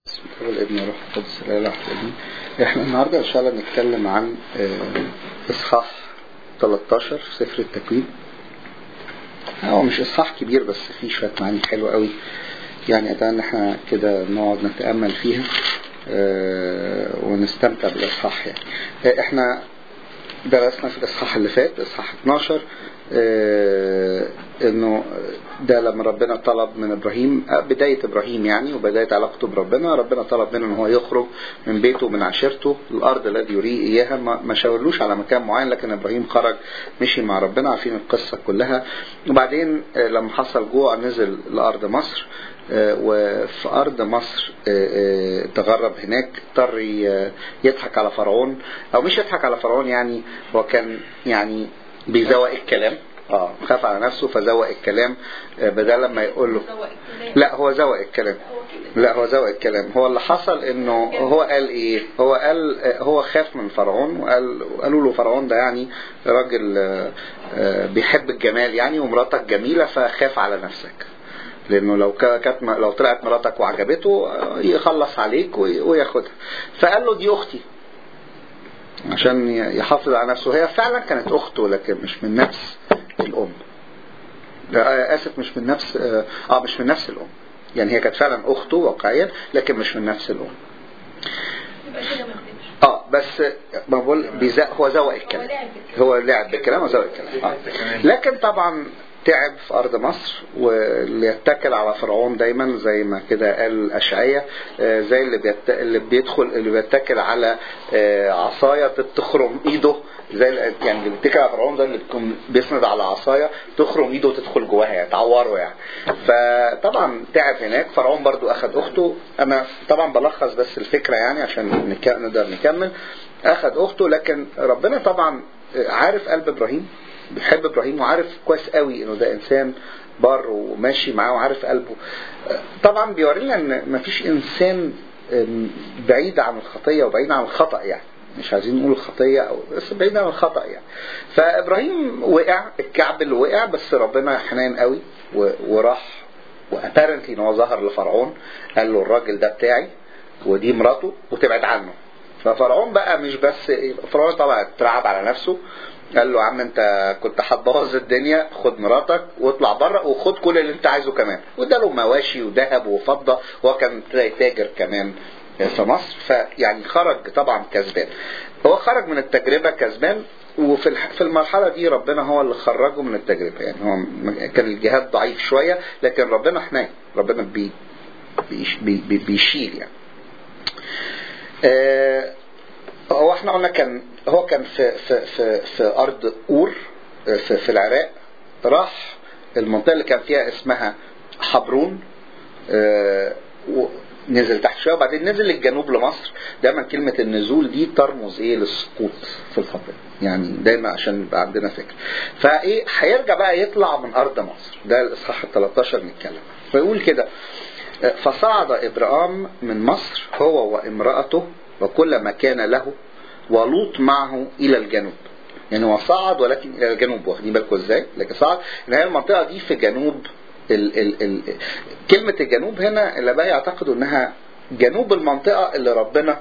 بسم الله والابن والروح القدس لا اله الا الله احنا النهارده ان شاء الله نتكلم عن اصحاح 13 في سفر التكوين هو مش اصحاح كبير بس فيه شويه معاني حلوه قوي يعني اتمنى ان احنا كده نقعد نتامل فيها ونستمتع بالاصحاح يعني احنا درسنا في الاصحاح اللي فات اصحاح 12 اه انه ده لما ربنا طلب من ابراهيم بداية ابراهيم يعني وبداية علاقته بربنا ربنا طلب منه ان هو يخرج من بيته ومن عشيرته الارض الذي يريه اياها ما شاورلوش على مكان معين لكن ابراهيم خرج مشي مع ربنا عارفين القصة كلها وبعدين اه لما حصل جوع نزل لارض مصر اه وفي ارض مصر تغرب هناك اضطر يضحك على فرعون او مش يضحك على فرعون يعني هو كان يعني بيزوق الكلام اه خاف على نفسه فزوق الكلام بدل ما يقول له لا هو زوق الكلام لا هو زوق الكلام هو اللي حصل انه هو قال ايه هو قال هو خاف من فرعون وقال قالوا له فرعون ده يعني راجل بيحب الجمال يعني ومراتك جميله فخاف على نفسك لانه لو كانت لو طلعت مراتك وعجبته يخلص عليك وياخدها فقال له دي اختي عشان يحافظ على نفسه هي فعلا كانت اخته لكن مش من نفس الام اسف مش من نفس اه مش من نفس الام يعني هي كانت فعلا اخته واقعيا لكن مش من نفس الام اه بس ما بقول بيزق هو زوق الكلام هو لعب بالكلام وزوق الكلام آه. لكن طبعا تعب في أرض مصر واللي يتكل على فرعون دايما زي ما كده قال أشعية زي اللي, بيت... اللي بيدخل اللي بيتكل على عصاية تخرم إيده زي يعني اللي بيتكل على فرعون ده اللي بيكون بيسند على عصاية تخرم إيده وتدخل جواها يعني تعوره يعني فطبعا تعب هناك فرعون برضو أخذ أخته أنا طبعا بلخص بس الفكرة يعني عشان نك... نقدر نكمل أخذ أخته لكن ربنا طبعا عارف قلب إبراهيم بيحب ابراهيم وعارف كويس قوي انه ده انسان بر وماشي معاه وعارف قلبه طبعا بيورينا ان مفيش انسان بعيد عن الخطيه وبعيد عن الخطا يعني مش عايزين نقول الخطيه او بس بعيد عن الخطا يعني فابراهيم وقع الكعب اللي وقع بس ربنا حنان قوي وراح وابارنتلي ان هو ظهر لفرعون قال له الراجل ده بتاعي ودي مراته وتبعد عنه ففرعون بقى مش بس فرعون طبعا اترعب على نفسه قال له عم انت كنت هتبوظ الدنيا خد مراتك واطلع بره وخد كل اللي انت عايزه كمان واداله مواشي وذهب وفضه وهو كان تاجر كمان في مصر فيعني خرج طبعا كسبان هو خرج من التجربه كسبان وفي في المرحله دي ربنا هو اللي خرجه من التجربه يعني هو كان الجهاد ضعيف شويه لكن ربنا حنين ربنا بي بي بي بيشيل يعني آه هو احنا قلنا كان هو كان في في في في ارض اور في, في العراق راح المنطقه اللي كان فيها اسمها حبرون اه نزل تحت شويه وبعدين نزل للجنوب لمصر دايما كلمه النزول دي ترمز ايه للسقوط في الخطيه يعني دايما عشان يبقى عندنا فكره فايه هيرجع بقى يطلع من ارض مصر ده الاصحاح ال 13 نتكلم فيقول كده فصعد ابراهام من مصر هو وامراته وكل ما كان له ولوط معه الى الجنوب يعني هو صعد ولكن الى الجنوب واخدين بالكم ازاي لكن صعد ان هي المنطقه دي في جنوب ال ال ال كلمه الجنوب هنا اللي بقى يعتقدوا انها جنوب المنطقه اللي ربنا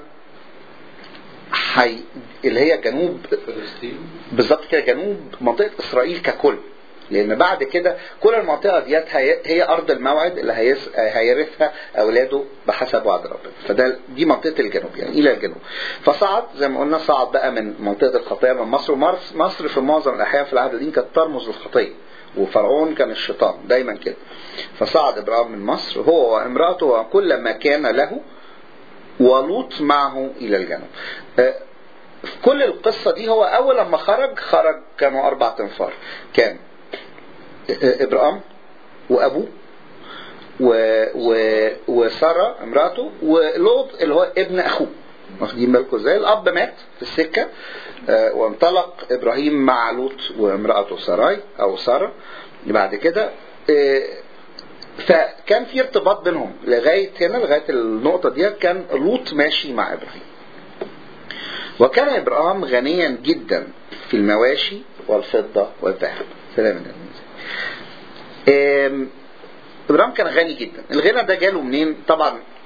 حي اللي هي جنوب فلسطين بالظبط كده جنوب منطقه اسرائيل ككل لان بعد كده كل المنطقه ديت هي, هي ارض الموعد اللي هيس هيرثها اولاده بحسب وعد ربنا فده دي منطقه الجنوب يعني الى الجنوب فصعد زي ما قلنا صعد بقى من منطقه الخطيه من مصر ومصر في معظم الاحيان في العهد القديم كانت ترمز للخطيه وفرعون كان الشيطان دايما كده فصعد ابراهيم من مصر هو وامراته وكل ما كان له ولوط معه الى الجنوب في كل القصة دي هو أول لما خرج خرج كانوا أربع تنفار كان ابراهيم وابوه و... و... وساره امراته ولوط اللي هو ابن اخوه واخدين بالكم ازاي الاب مات في السكه آه وانطلق ابراهيم مع لوط وامراته سراي او ساره بعد كده آه فكان في ارتباط بينهم لغايه هنا لغايه النقطه دي كان لوط ماشي مع ابراهيم وكان ابراهيم غنيا جدا في المواشي والفضه والذهب سلام عليكم ابراهيم كان غني جدا الغنى ده جاله منين طبعا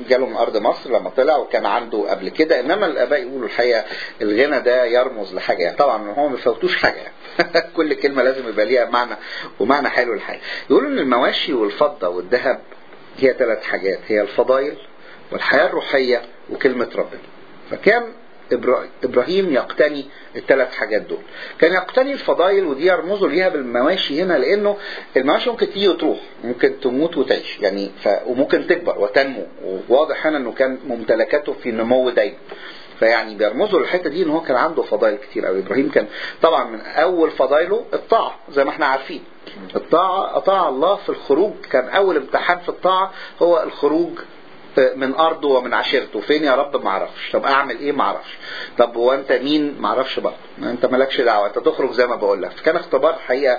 جاله من ارض مصر لما طلع وكان عنده قبل كده انما الاباء يقولوا الحقيقه الغنى ده يرمز لحاجه يعني طبعا هو ما بيفوتوش حاجه يعني كل كلمه لازم يبقى ليها معنى ومعنى حلو الحاجه يقولوا ان المواشي والفضه والذهب هي ثلاث حاجات هي الفضائل والحياه الروحيه وكلمه ربنا فكان ابراهيم يقتني الثلاث حاجات دول كان يقتني الفضائل ودي يرمزوا ليها بالمواشي هنا لانه المواشي ممكن تيجي وتروح ممكن تموت وتعيش يعني ف... وممكن تكبر وتنمو وواضح هنا انه كان ممتلكاته في نمو دايما فيعني بيرمزوا للحته دي ان هو كان عنده فضائل كتير قوي ابراهيم كان طبعا من اول فضائله الطاعه زي ما احنا عارفين الطاعه اطاع الله في الخروج كان اول امتحان في الطاعه هو الخروج من ارضه ومن عشيرته فين يا رب ما اعرفش طب اعمل ايه ما اعرفش طب هو انت مين ما اعرفش برضه انت مالكش دعوه انت تخرج زي ما بقول لك فكان اختبار حقيقه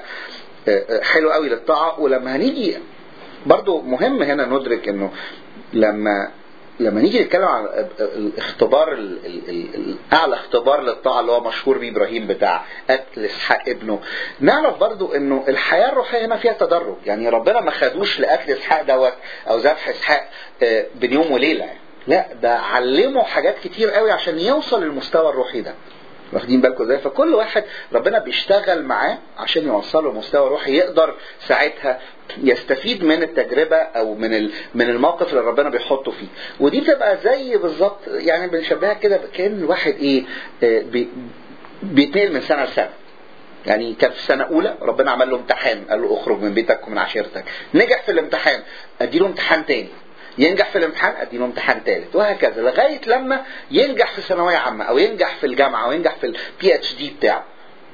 حلو قوي للطاعه ولما هنيجي برضه مهم هنا ندرك انه لما لما نيجي نتكلم عن الاختبار الاعلى اختبار للطاعه اللي هو مشهور بيه ابراهيم بتاع قتل اسحاق ابنه نعرف برضو انه الحياه الروحيه هنا فيها تدرج يعني ربنا ما خدوش لقتل اسحاق دوت او ذبح اسحاق بين يوم وليله لا ده علمه حاجات كتير قوي عشان يوصل للمستوى الروحي ده واخدين بالكم ازاي فكل واحد ربنا بيشتغل معاه عشان يوصله لمستوى روحي يقدر ساعتها يستفيد من التجربه او من من الموقف اللي ربنا بيحطه فيه ودي بتبقى زي بالظبط يعني بنشبهها كده كان الواحد ايه بي بيتنقل من سنه لسنه يعني كان في سنة أولى ربنا عمل له امتحان قال له اخرج من بيتك ومن عشيرتك نجح في الامتحان أديله امتحان تاني ينجح في الامتحان اديله امتحان ثالث وهكذا لغايه لما ينجح في ثانويه عامه او ينجح في الجامعه او ينجح في البي اتش دي بتاعه.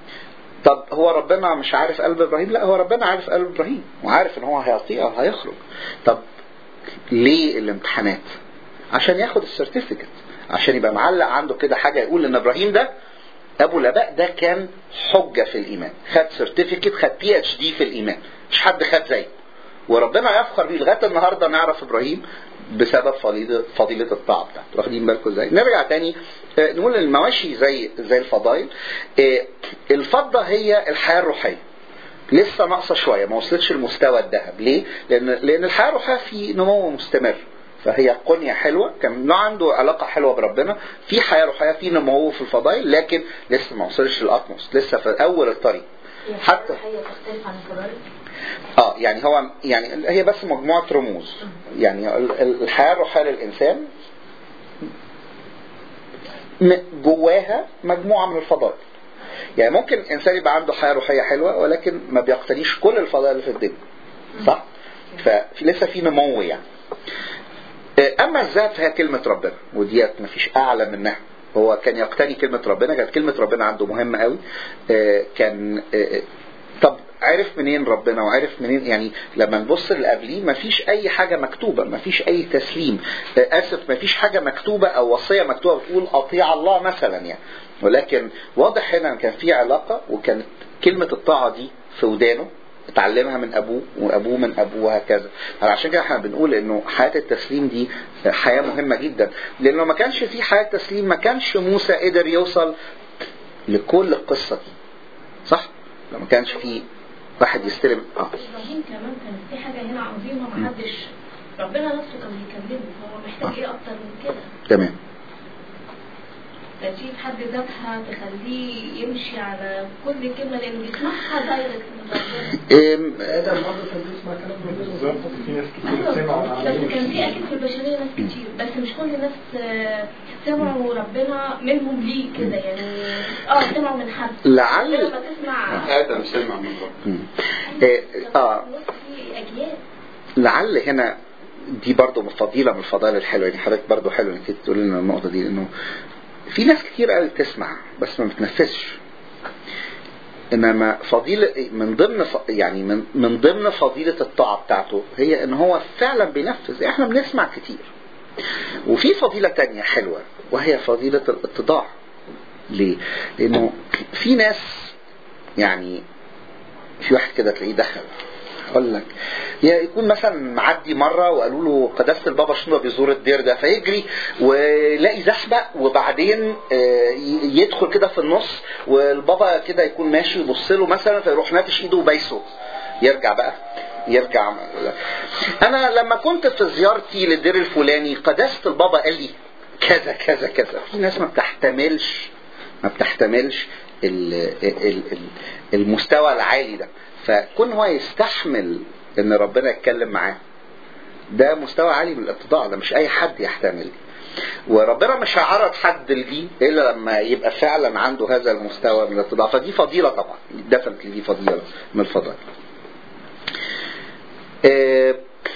طب هو ربنا مش عارف قلب ابراهيم؟ لا هو ربنا عارف قلب ابراهيم وعارف ان هو هيعطيه او هيخرج. طب ليه الامتحانات؟ عشان ياخد السيرتيفيكت عشان يبقى معلق عنده كده حاجه يقول ان ابراهيم ده ابو الاباء ده كان حجه في الايمان خد سيرتيفيكت خد بي اتش دي في الايمان مش حد خد زيه وربنا يفخر بيه لغايه النهارده نعرف ابراهيم بسبب فضيلة, فضيلة الطاعة بتاعته واخدين بالكم ازاي نرجع تاني نقول المواشي زي زي الفضائل الفضة هي الحياة الروحية لسه ناقصة شوية ما وصلتش لمستوى الذهب ليه؟ لأن لأن الحياة الروحية في نمو مستمر فهي قنية حلوة كان عنده علاقة حلوة بربنا في حياة روحية في نمو في الفضائل لكن لسه ما وصلش للأطمس لسه في أول الطريق حتى هي تختلف عن الفضائل اه يعني هو يعني هي بس مجموعة رموز يعني الحياة الروحية للإنسان جواها مجموعة من الفضائل يعني ممكن إنسان يبقى عنده حياة روحية حلوة ولكن ما بيقتنيش كل الفضائل اللي في الدنيا صح؟ ففي لسه في نمو يعني أما الذات فهي كلمة ربنا وديت مفيش أعلى منها هو كان يقتني كلمة ربنا كانت كلمة ربنا عنده مهمة قوي كان طب عرف منين ربنا وعرف منين يعني لما نبص اللي قبليه مفيش اي حاجه مكتوبه مفيش اي تسليم اسف مفيش حاجه مكتوبه او وصيه مكتوبه بتقول اطيع الله مثلا يعني ولكن واضح هنا كان في علاقه وكانت كلمه الطاعه دي في ودانه اتعلمها من ابوه وابوه من ابوه وهكذا عشان كده احنا بنقول انه حياه التسليم دي حياه مهمه جدا لانه ما كانش في حياه تسليم ما كانش موسى قدر يوصل لكل القصه دي صح لو ما كانش في واحد يستلم اه ابراهيم كمان كان في حاجه هنا عظيمه ما حدش ربنا نفسه كان بيكلمه هو محتاج ايه اكتر من كده تمام فدي في حد ذاتها تخليه يمشي على كل كلمه لانه بيسمعها دايركت من ربنا ادم برضه كان بيسمع كلام ربنا بالظبط في ناس كتير سمعوا أيوة، بس كان في اكيد في البشريه ناس كتير بس مش كل الناس آه، سمعوا ربنا منهم ليه كده يعني اه سمعوا من حد لعل لما تسمع ادم سمع من ربنا مم. إيه، اه في اجيال لعل هنا دي برضو فضيلة من الفضائل الحلوة يعني حضرتك برضو حلو انك تقول لنا النقطة دي لانه في ناس كتير قوي تسمع بس ما بتنفذش انما فضيلة من ضمن ف... يعني من من ضمن فضيلة الطاعة بتاعته هي ان هو فعلا بينفذ احنا بنسمع كتير وفي فضيلة تانية حلوة وهي فضيلة الاتضاع ليه؟ لانه في ناس يعني في واحد كده تلاقيه دخل اقول لك يا يكون مثلا معدي مره وقالوا له قداسه البابا شنو بيزور الدير ده فيجري ويلاقي زحمه وبعدين آه، ي- يدخل كده في النص والبابا كده يكون ماشي يبص له مثلا فيروح ناتش ايده وبايسه يرجع بقى يرجع انا لما كنت في زيارتي للدير الفلاني قداسه البابا قال لي كذا كذا كذا في ناس ما بتحتملش ما بتحتملش ال ال ال المستوى العالي ده فكون هو يستحمل ان ربنا يتكلم معاه ده مستوى عالي من الاتضاع ده مش اي حد يحتمل وربنا مش هيعرض حد لدي الا لما يبقى فعلا عنده هذا المستوى من الاتضاع فدي فضيله طبعا دفنتلي دي فضيله من الفضائل آه،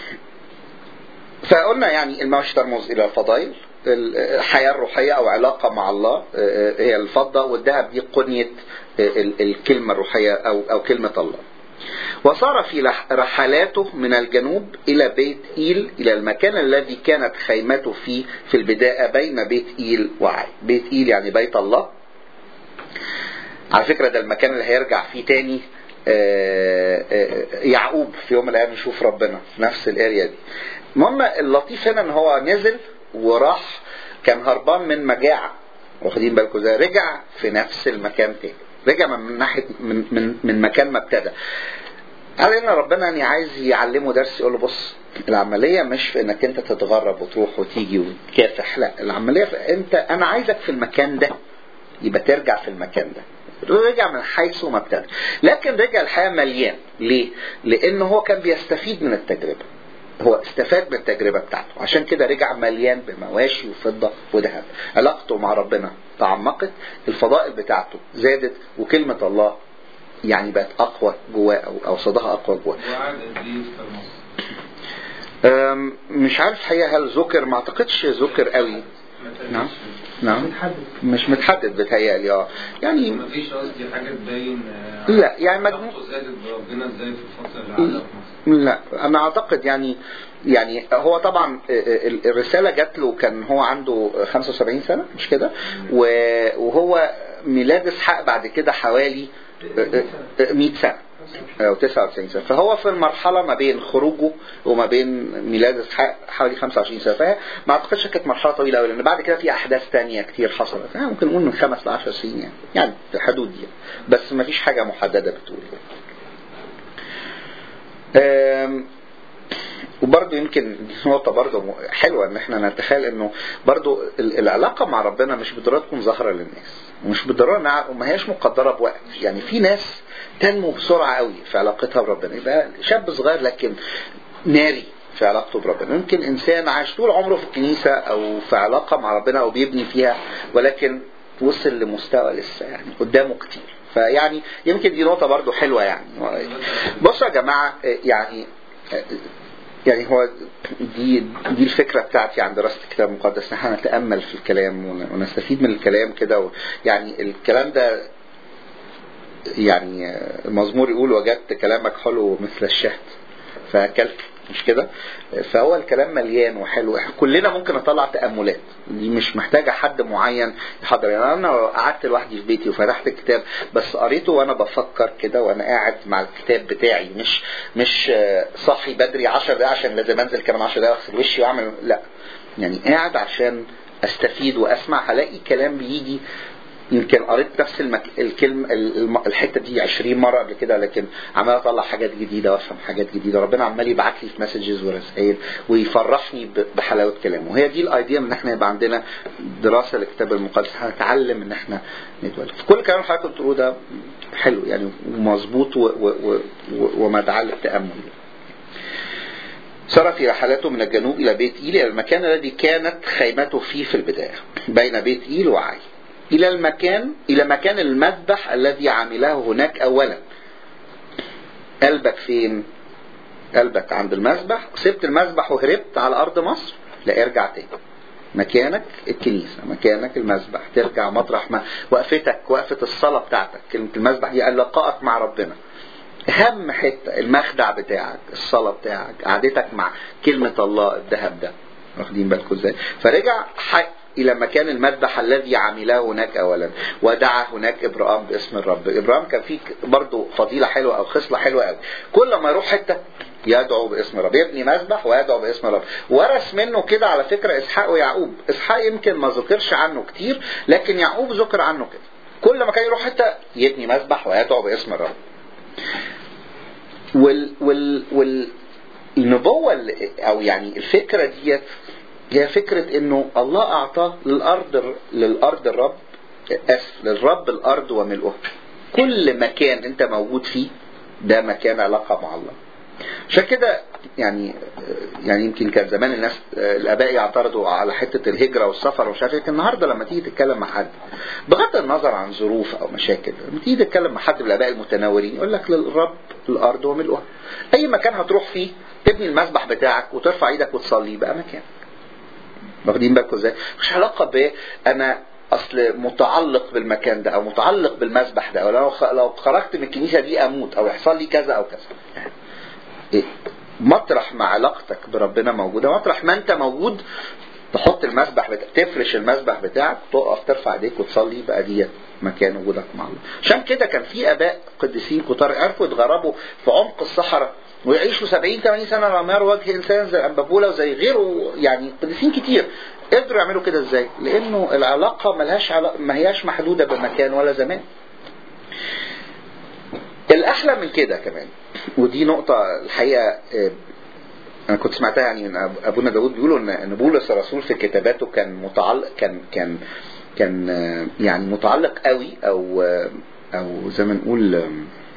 فقلنا يعني المعاش ترمز الى الفضائل الحياة الروحية أو علاقة مع الله آه، هي الفضة والذهب دي قنية آه، ال- الكلمة الروحية أو أو كلمة الله. وصار في لح- رحلاته من الجنوب إلى بيت إيل إلى المكان الذي كانت خيمته فيه في البداية بين بيت إيل وعاي. بيت إيل يعني بيت الله. على فكرة ده المكان اللي هيرجع فيه تاني آه، آه، يعقوب في يوم من الأيام يشوف ربنا في نفس الاريا دي. المهم اللطيف هنا ان هو نزل وراح كان هربان من مجاعة واخدين بالكم ازاي رجع في نفس المكان تاني رجع من ناحية من من من مكان ما ابتدى قال ان ربنا يعني عايز يعلمه درس يقول له بص العملية مش في انك انت تتغرب وتروح وتيجي وتكافح لا العملية في انت انا عايزك في المكان ده يبقى ترجع في المكان ده رجع من حيث ما ابتدى لكن رجع الحياة مليان ليه؟ لأنه هو كان بيستفيد من التجربة هو استفاد من التجربة بتاعته عشان كده رجع مليان بمواشي وفضة وذهب علاقته مع ربنا تعمقت الفضائل بتاعته زادت وكلمة الله يعني بقت أقوى جواه أو أو صداها أقوى جواه وقعد قد ايه في مصر؟ أم، مش عارف الحقيقة هل ذكر ما أعتقدش ذكر قوي نعم نعم مش متحدد بتهيألي اه يعني مفيش قصدي حاجة تبين آه، لا يعني مجموع علاقته زادت بربنا ازاي في الفترة اللي قعدها في مصر؟ لا انا اعتقد يعني يعني هو طبعا ال- الرساله جات له كان هو عنده 75 سنه مش كده و- وهو ميلاد اسحاق بعد كده حوالي 100 سنه او 99 سنه فهو في المرحله ما بين خروجه وما بين ميلاد اسحاق حوالي 25 سنه فهي ما اعتقدش كانت مرحله طويله قوي لان بعد كده في احداث تانية كتير حصلت يعني ممكن نقول من خمس ل 10 سنين يعني يعني في الحدود دي بس ما فيش حاجه محدده بتقول أم، وبرضه يمكن دي نقطة برضه حلوة ان احنا نتخيل انه برضه ال- العلاقة مع ربنا مش بالضرورة تكون ظاهرة للناس ومش بالضرورة انها وما هياش مقدرة بوقت يعني في ناس تنمو بسرعة قوي في علاقتها بربنا يبقى شاب صغير لكن ناري في علاقته بربنا ممكن انسان عاش طول عمره في الكنيسة او في علاقة مع ربنا او بيبني فيها ولكن وصل لمستوى لسه يعني قدامه كتير فيعني يمكن دي نقطة برضه حلوة يعني بصوا يا جماعة يعني يعني هو دي دي الفكره بتاعتي عن دراسه الكتاب المقدس ان احنا نتامل في الكلام ون- ونستفيد من الكلام كده و- يعني الكلام ده يعني المزمور يقول وجدت كلامك حلو مثل الشهد فاكلت مش كده فهو الكلام مليان وحلو كلنا ممكن نطلع تاملات دي مش محتاجه حد معين يحضر يعني انا قعدت لوحدي في بيتي وفتحت الكتاب بس قريته وانا بفكر كده وانا قاعد مع الكتاب بتاعي مش مش آه، صاحي بدري 10 دقايق عشان لازم انزل كمان 10 دقايق اغسل وشي واعمل لا يعني قاعد عشان استفيد واسمع هلاقي كلام بيجي يمكن قريت نفس المك... الكلمة الم- الحتة دي 20 مرة قبل كده لكن عمال اطلع حاجات جديدة وافهم حاجات جديدة ربنا عمال يبعت لي في مسجز ورسائل ويفرحني ب- بحلاوة كلامه وهي دي الايديا ان احنا يبقى عندنا دراسة للكتاب المقدس هنتعلم ان احنا نتولد في كل كلام حضرتك بتقوله ده حلو يعني ومظبوط و... و... و... و... ومدعاة للتأمل سار في رحلاته من الجنوب إلى بيت إيل إلى المكان الذي كانت خيمته فيه في البداية بين بيت إيل وعاي إلى المكان إلى مكان المذبح الذي عمله هناك أولا قلبك فين؟ قلبك عند المذبح سبت المذبح وهربت على أرض مصر لا ارجع تاني مكانك الكنيسة مكانك المذبح ترجع مطرح ما وقفتك وقفة الصلاة بتاعتك كلمة المذبح دي لقائك مع ربنا اهم حته المخدع بتاعك الصلاه بتاعك قعدتك مع كلمه الله الذهب ده واخدين بالكم ازاي فرجع حي الى مكان المذبح الذي عمله هناك اولا ودعا هناك ابراهيم باسم الرب ابراهيم كان فيه برضه فضيله حلوه او خصله حلوه قوي كل ما يروح حته يدعو باسم الرب يبني مذبح ويدعو باسم الرب ورث منه كده على فكره اسحاق ويعقوب اسحاق يمكن ما ذكرش عنه كتير لكن يعقوب ذكر عنه كده كل ما كان يروح حته يبني مذبح ويدعو باسم الرب وال وال وال النبوة اللي- او يعني الفكرة ديت هي فكرة انه الله اعطاه للارض للارض الرب اسف للرب الارض وملؤها كل مكان انت موجود فيه ده مكان علاقة مع الله عشان كده يعني يعني يمكن كان زمان الناس الاباء يعترضوا على حته الهجره والسفر ومش عارف ايه لكن النهارده لما تيجي تتكلم مع حد بغض النظر عن ظروف او مشاكل لما تيجي تتكلم مع حد من الاباء المتناورين يقول لك للرب الارض وملؤها اي مكان هتروح فيه تبني المسبح بتاعك وترفع ايدك وتصلي بقى مكان واخدين بالكم ازاي مش علاقه ب انا اصل متعلق بالمكان ده او متعلق بالمسبح ده او لو خ- لو خرجت من الكنيسه دي اموت او يحصل لي كذا او كذا إيه؟ مطرح ما علاقتك بربنا موجوده مطرح ما انت موجود تحط المسبح بتاعك تفرش المسبح بتاعك تقف ترفع ايديك وتصلي بقى ديت مكان وجودك مع الله عشان كده كان في اباء قديسين كتار عرفوا يتغربوا في عمق الصحراء ويعيشوا 70 80 سنه لما يروا وجه انسان زي امبابولا وزي غيره يعني قديسين كتير قدروا يعملوا كده ازاي؟ لانه العلاقه ملهاش علاقة ما هياش محدوده بمكان ولا زمان. الاحلى من كده كمان ودي نقطه الحقيقه آه، انا كنت سمعتها يعني من أب- ابونا داود بيقولوا ان ان بولس الرسول في كتاباته كان متعلق كان كان كان آه، يعني متعلق قوي او آه، او زي ما نقول آه،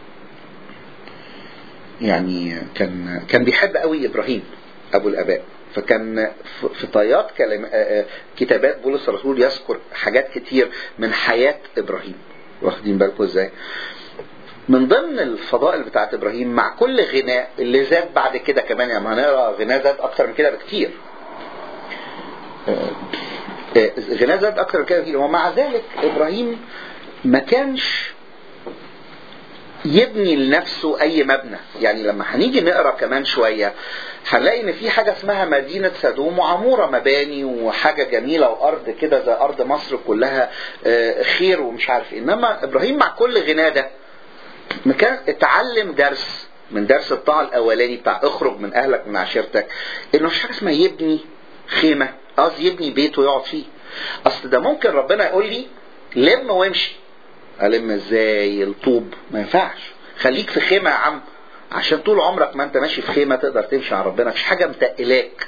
يعني كان كان بيحب قوي ابراهيم ابو الاباء فكان في- في طيات كلم... آه، آه، كتابات بولس الرسول يذكر حاجات كتير من حياه ابراهيم واخدين بالكم ازاي؟ من ضمن الفضائل بتاعت ابراهيم مع كل غناء اللي زاد بعد كده كمان يعني هنقرا غناء زاد اكتر من كده بكتير آه، آه، غناء زاد اكتر من كده بكتير ومع ذلك ابراهيم ما كانش يبني لنفسه اي مبنى يعني لما هنيجي نقرا كمان شويه هنلاقي ان في حاجه اسمها مدينه سدوم وعموره مباني وحاجه جميله وارض كده زي ارض مصر كلها آه، خير ومش عارف إيه. انما ابراهيم مع كل غناه ده ما كان اتعلم درس من درس الطاعه الاولاني بتاع اخرج من اهلك من عشيرتك انه مش حاجه اسمها يبني خيمه قصدي يبني بيت ويقعد فيه اصل ده ممكن ربنا يقول لي لم وامشي الم ازاي الطوب ما ينفعش خليك في خيمه يا عم عشان طول عمرك ما انت ماشي في خيمه تقدر تمشي على ربنا مفيش حاجه متقلاك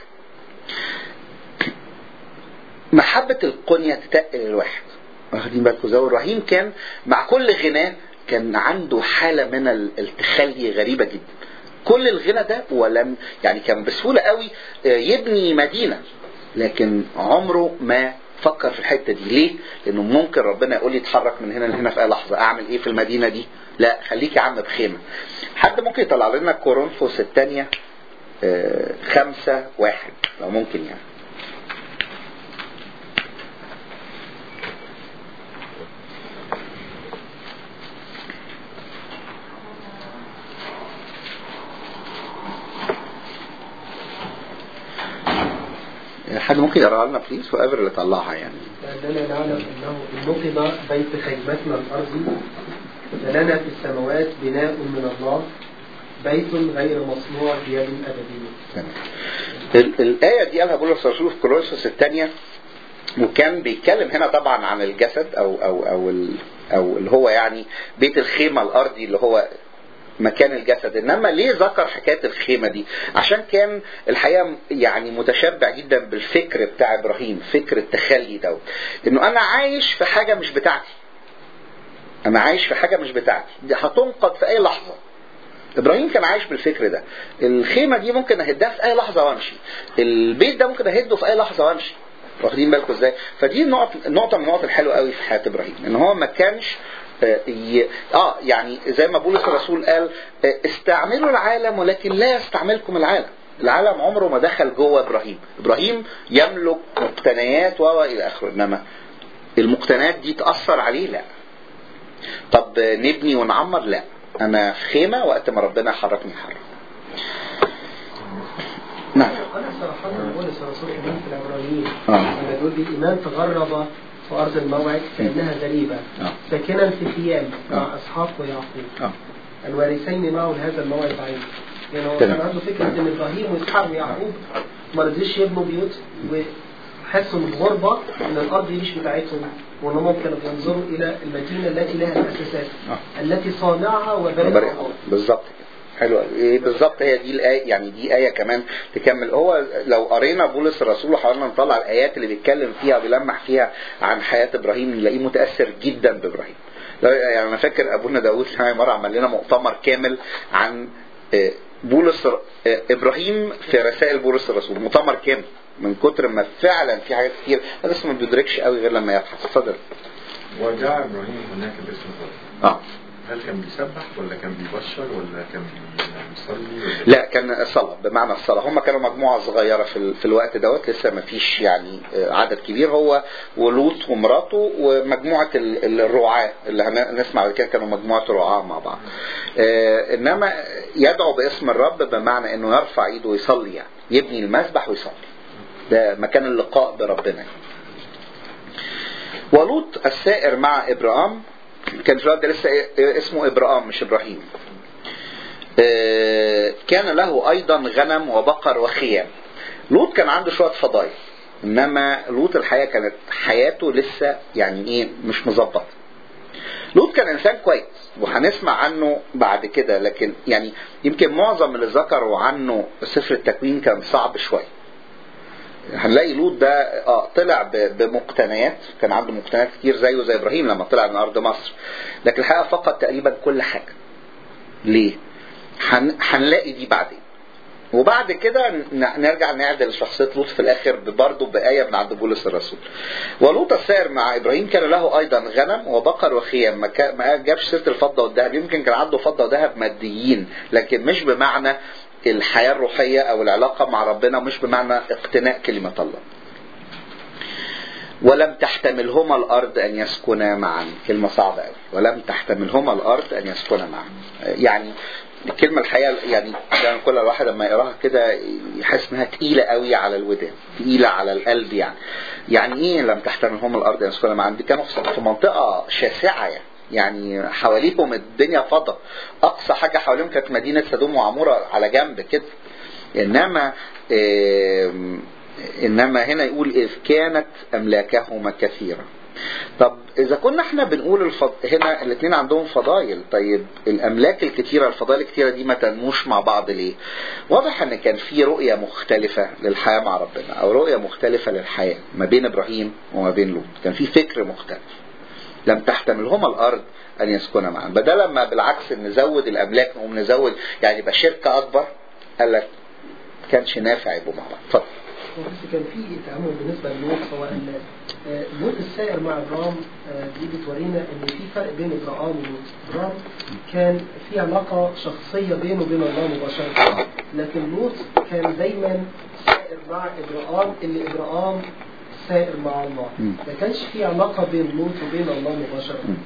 محبه القنيه تتقل الواحد واخدين بالكم زي ابراهيم كان مع كل غناه كان عنده حاله من ال- التخلي غريبه جدا كل الغنى ده ولم يعني كان بسهوله قوي آه، يبني مدينه لكن عمره ما فكر في الحته دي ليه؟ لانه ممكن ربنا يقول لي اتحرك من هنا لهنا في اي لحظه اعمل ايه في المدينه دي؟ لا خليك يا عم بخيمه. حد ممكن يطلع لنا كورنثوس الثانيه آه، خمسة واحد لو ممكن يعني. حد ممكن يقراها لنا بليز وقابل اللي طلعها يعني. لأننا نعلم أنه إن نقض بيت خيمتنا الأرضي فلنا في السماوات بناء من الله بيت غير مصنوع بيد أبدية تمام. ال- الآية دي قالها بولس الرسول في كورنثوس الثانية وكان بيتكلم هنا طبعا عن الجسد أو أو أو ال- أو اللي هو يعني بيت الخيمة الأرضي اللي هو مكان الجسد انما ليه ذكر حكايه الخيمه دي عشان كان الحقيقه يعني متشبع جدا بالفكر بتاع ابراهيم فكر التخلي دوت انه انا عايش في حاجه مش بتاعتي انا عايش في حاجه مش بتاعتي دي هتنقض في اي لحظه ابراهيم كان عايش بالفكر ده الخيمه دي ممكن اهدها في اي لحظه وامشي البيت ده ممكن اهده في اي لحظه وامشي واخدين بالكم ازاي فدي نقطه نقطه من النقط الحلوه قوي في حياه ابراهيم ان هو ما كانش آه، ي- اه يعني زي ما بولس الرسول قال آه، استعملوا العالم ولكن لا يستعملكم العالم العالم عمره ما دخل جوه ابراهيم ابراهيم يملك مقتنيات و الى اخره انما المقتنيات دي تاثر عليه لا طب آه، نبني ونعمر لا انا في خيمه وقت ما ربنا حركني حرك نعم أنا صراحة بولس الرسول كمان في العبرانيين آه. لما يقول الإيمان تغرب في أرض الموعد كأنها غريبة آه. ساكنا في خيام آه. مع إسحاق ويعقوب اه الوارثين معه لهذا الموعد بعيد يعني هو تمام. كان عنده فكرة إن إبراهيم وإسحاق ويعقوب ما رضيش يبنوا بيوت وحسوا بالغربة إن الأرض دي مش بتاعتهم وإن هم كانوا بينظروا إلى المدينة التي لها الأساسات آه. التي صانعها وبناها الله بالظبط كده حلو أوي. إيه بالظبط هي دي الآية يعني دي آية كمان تكمل هو لو قرينا بولس الرسول وحاولنا نطلع الآيات اللي بيتكلم فيها وبيلمح فيها عن حياة إبراهيم نلاقيه متأثر جدا بإبراهيم لا- يعني أنا فاكر أبونا داوود كان مرة عمل لنا مؤتمر كامل عن آه، بولس آه، إبراهيم في رسائل بولس الرسول مؤتمر كامل من كتر ما فعلا في حاجات كتير هذا اسمه ما بيدركش قوي غير لما يبحث اتفضل ودعا ابراهيم هناك باسم الله اه هل كان بيسبح ولا كان بيبشر ولا كان بيصلي ولا لا كان الصلاة بمعنى الصلاة هم كانوا مجموعة صغيرة في, ال- في الوقت دوت لسه ما فيش يعني آه، عدد كبير هو ولوط ومراته ومجموعة ال- ال- الرعاة اللي هنسمع بعد كده كانوا مجموعة رعاة مع بعض آه، إنما يدعو باسم الرب بمعنى إنه يرفع إيده ويصلي يعني يبني المسبح ويصلي ده مكان اللقاء بربنا يعني. ولوط السائر مع إبرام كان في الوقت ده لسه إيه- اسمه إبرام مش إبراهيم آه، كان له ايضا غنم وبقر وخيام لوط كان عنده شويه فضايل انما لوط الحقيقه كانت حياته لسه يعني ايه مش مظبطه لوط كان انسان كويس وهنسمع عنه بعد كده لكن يعني يمكن معظم اللي ذكروا عنه سفر التكوين كان صعب شويه هنلاقي لوط ده اه طلع ب- بمقتنيات كان عنده مقتنيات كتير زيه زي ابراهيم لما طلع من ارض مصر لكن الحقيقه فقد تقريبا كل حاجه ليه؟ هن- هنلاقي دي بعدين وبعد كده ن- نرجع نعدل شخصية لوط في الآخر برضه بآية من عند بولس الرسول. ولوط السائر مع إبراهيم كان له أيضا غنم وبقر وخيام ما كا- ما جابش سيرة الفضة والذهب يمكن كان عنده فضة وذهب ماديين لكن مش بمعنى الحياة الروحية أو العلاقة مع ربنا مش بمعنى اقتناء كلمة الله. ولم تحتملهما الارض ان يسكنا معا كلمه صعبه قوي ولم تحتملهما الارض ان يسكنا معا يعني الكلمه الحقيقه يعني يعني كل الواحد لما يقراها كده يحس انها تقيله قوي على الودان تقيله على القلب يعني يعني ايه لم تحتملهما الارض ان يسكنا معا دي كانوا في في منطقه شاسعه يعني يعني حواليهم الدنيا فضة اقصى حاجه حواليهم كانت مدينه سدوم وعموره على جنب كده انما آم، انما هنا يقول اذ كانت املاكهما كثيره طب اذا كنا احنا بنقول الفض... هنا الاثنين عندهم فضائل طيب الاملاك الكتيره الفضائل الكتيره دي ما تنموش مع بعض ليه واضح ان كان في رؤيه مختلفه للحياه مع ربنا او رؤيه مختلفه للحياه ما بين ابراهيم وما بين لوط كان في فكر مختلف لم تحتملهما الارض ان يسكنا معا بدل ما بالعكس نزود الاملاك نقوم نزود يعني يبقى شركه اكبر قال لك كانش نافع يبقوا مع بعض اتفضل بس كان في تأمل بالنسبة للوط هو أن آه، لوط السائر مع إبرام آه، دي بتورينا أن في فرق بين إبرام ولوط إبرام كان في علاقة شخصية بينه وبين الله مباشرة لكن لوط كان دايما سائر مع إبرام اللي إبرام سائر مع الله مم. ما كانش في علاقة بين لوط وبين الله مباشرة مم.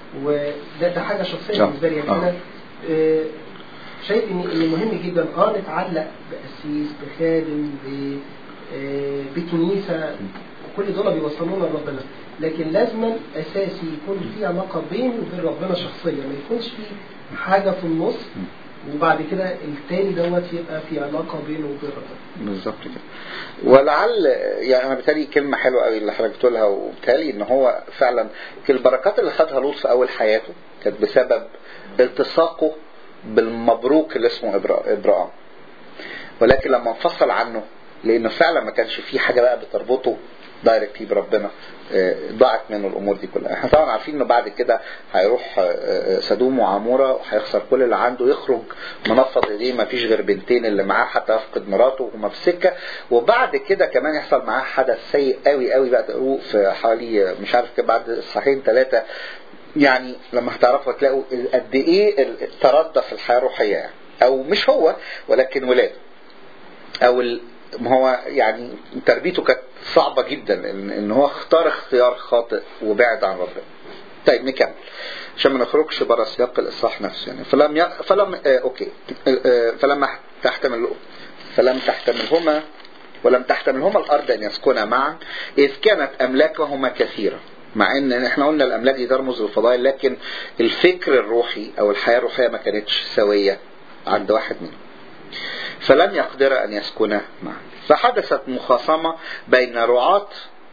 وده ده حاجة شخصية آه. بالنسبة لي يعني آه. أنا آه، شايف ان ان مهم جدا اه نتعلق بقسيس بخادم ب- آه، بكنيسه كل دول بيوصلونا لربنا لكن لازما اساسي يكون في علاقه بيني وبين ربنا شخصيا ما يكونش في حاجه في النص وبعد كده التاني دوت يبقى في علاقه بينه وبين ربنا بالظبط كده ولعل يعني انا بتهيألي كلمه حلوه قوي اللي حضرتك بتقولها وبتهيألي ان هو فعلا البركات اللي خدها لوط في اول حياته كانت بسبب التصاقه بالمبروك اللي اسمه إبرا- ابراهام ولكن لما انفصل عنه لانه فعلا ما كانش فيه حاجه بقى بتربطه دايركتلي بربنا آه، ضاعت منه الامور دي كلها احنا طبعا عارفين انه بعد كده هيروح آه، آه، سدوم وعموره وهيخسر كل اللي عنده يخرج منفض ايديه ما فيش غير بنتين اللي معاه حتى يفقد مراته وهما في السكه وبعد كده كمان يحصل معاه حدث سيء قوي قوي بقى تقروه في حوالي آه، مش عارف كده بعد صحيحين ثلاثه يعني لما هتعرفوا تلاقوا قد ايه التردى في الحياه الروحيه يعني او مش هو ولكن ولاده او ال... ما هو يعني تربيته كانت صعبة جدا ان, إن هو اختار اختيار خاطئ وبعد عن ربنا طيب نكمل عشان ما نخرجش بره سياق الاصحاح نفسه يعني فلم ي... فلم آه اوكي آه آه فلما تحتمل فلم تحتملهما ولم تحتملهما الارض ان يسكنا معا اذ كانت املاكهما كثيره مع ان احنا قلنا الاملاك دي ترمز للفضائل لكن الفكر الروحي او الحياه الروحيه ما كانتش سويه عند واحد منهم فلم يقدر أن يسكنا معا فحدثت مخاصمة بين رعاة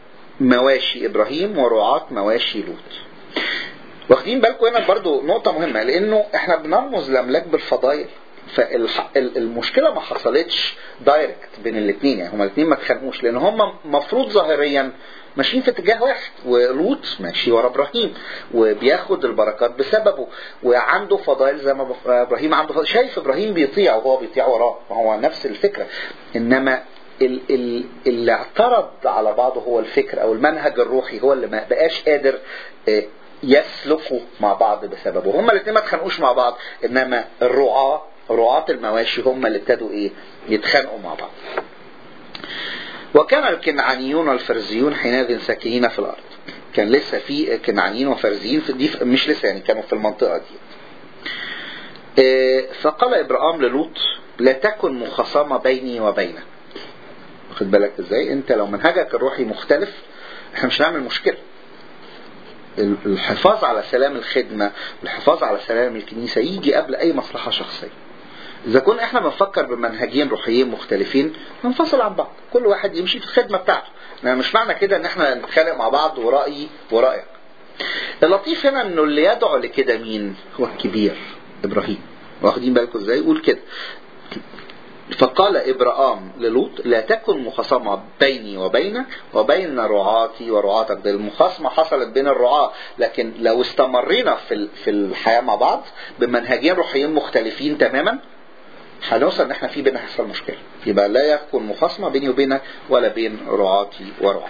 مواشي إبراهيم ورعاة مواشي لوط واخدين بالكم هنا برضو نقطة مهمة لأنه احنا بنرمز الأملاك بالفضائل فالمشكله ما حصلتش دايركت بين الاثنين يعني هما الاثنين ما اتخانقوش لان هما مفروض ظاهريا ماشيين في اتجاه واحد ولوط ماشي ورا ابراهيم وبياخد البركات بسببه وعنده فضائل زي ما ابراهيم عنده فضائل شايف ابراهيم بيطيع وهو بيطيع وراه ما هو نفس الفكره انما ال- ال- اللي اعترض على بعضه هو الفكر او المنهج الروحي هو اللي ما بقاش قادر آه، يسلكوا مع بعض بسببه هما الاثنين ما اتخانقوش مع بعض انما الرعاة رعاة المواشي هم اللي ابتدوا ايه يتخانقوا مع بعض وكان الكنعانيون والفرزيون حينئذ ساكنين في الارض كان لسه في كنعانيين وفرزيين في دي مش لسه يعني كانوا في المنطقه دي آه، فقال ابراهام للوط لا تكن مخاصمه بيني وبينك واخد بالك ازاي انت لو منهجك الروحي مختلف احنا مش هنعمل مشكله ال- الحفاظ على سلام الخدمة والحفاظ على سلام الكنيسة يجي قبل أي مصلحة شخصية إذا كنا إحنا بنفكر بمنهجين روحيين مختلفين ننفصل عن بعض كل واحد يمشي في الخدمة بتاعته يعني مش معنى كده إن إحنا نتخانق مع بعض ورأيي ورأيك اللطيف هنا إنه اللي يدعو لكده مين هو الكبير إبراهيم واخدين بالكم إزاي يقول كده فقال إبراهام للوط لا تكن مخاصمة بيني وبينك وبين رعاتي ورعاتك ده المخاصمة حصلت بين الرعاة لكن لو استمرينا في ال- في الحياة مع بعض بمنهجين روحيين مختلفين تماما هنوصل ان احنا في بينا هيحصل مشكلة يبقى لا يكون مخاصمة بيني وبينك ولا بين رعاتي ورعاتك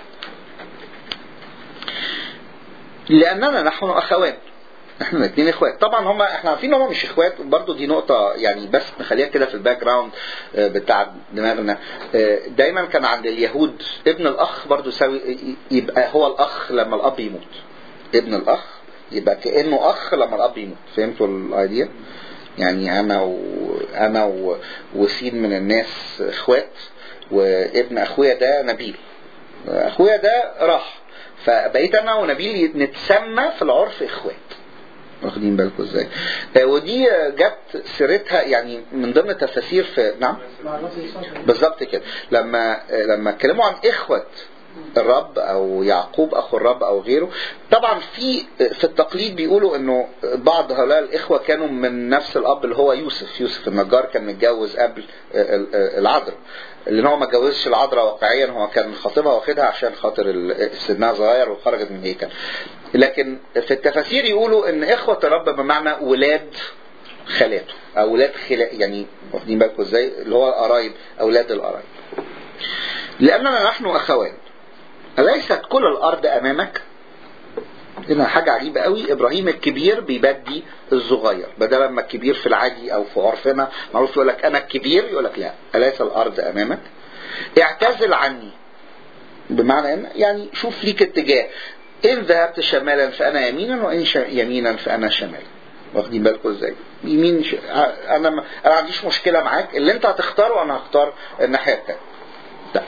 لاننا نحن اخوان احنا الاثنين اخوات طبعا هم احنا عارفين ان هم مش اخوات برضو دي نقطة يعني بس نخليها كده في الباك جراوند آه، بتاع دماغنا آه، دايما كان عند اليهود ابن الاخ برضو يساوي يبقى هو الاخ لما الاب يموت ابن الاخ يبقى كانه اخ لما الاب يموت فهمتوا الايديا يعني انا و... انا و... وسين من الناس اخوات وابن اخويا ده نبيل اخويا ده راح فبقيت انا ونبيل نتسمى في العرف اخوات واخدين بالكم ازاي آه، ودي آه، جت سيرتها يعني من ضمن التفاسير في نعم مع الرب يسوع بالظبط كده لما لما اتكلموا عن اخوه الرب او يعقوب اخو الرب او غيره طبعا في في التقليد بيقولوا انه بعض هؤلاء الاخوه كانوا من نفس الاب اللي هو يوسف يوسف النجار كان متجوز قبل العذراء لان هو ما اتجوزش العذراء واقعيا هو كان خاطبها واخدها عشان خاطر ال- سنها صغير وخرجت من الهيكل لكن في التفاسير يقولوا ان اخوه الرب بمعنى ولاد خالاته اولاد خلا يعني واخدين بالكم ازاي اللي هو القرايب اولاد القرايب لاننا نحن اخوان اليست كل الارض امامك هنا حاجة عجيبة قوي ابراهيم الكبير بيبدي الصغير بدل ما الكبير في العادي او في عرفنا معروف يقول لك انا الكبير يقول لك لا اليس الارض امامك اعتزل عني بمعنى ان يعني شوف ليك اتجاه ان ذهبت شمالا فانا يمينا وان ش- يمينا فانا شمالا واخدين بالكم ازاي يمين ش... انا ما... انا ما عنديش مشكله معاك اللي انت هتختاره انا هختار الناحيه الثانيه طيب.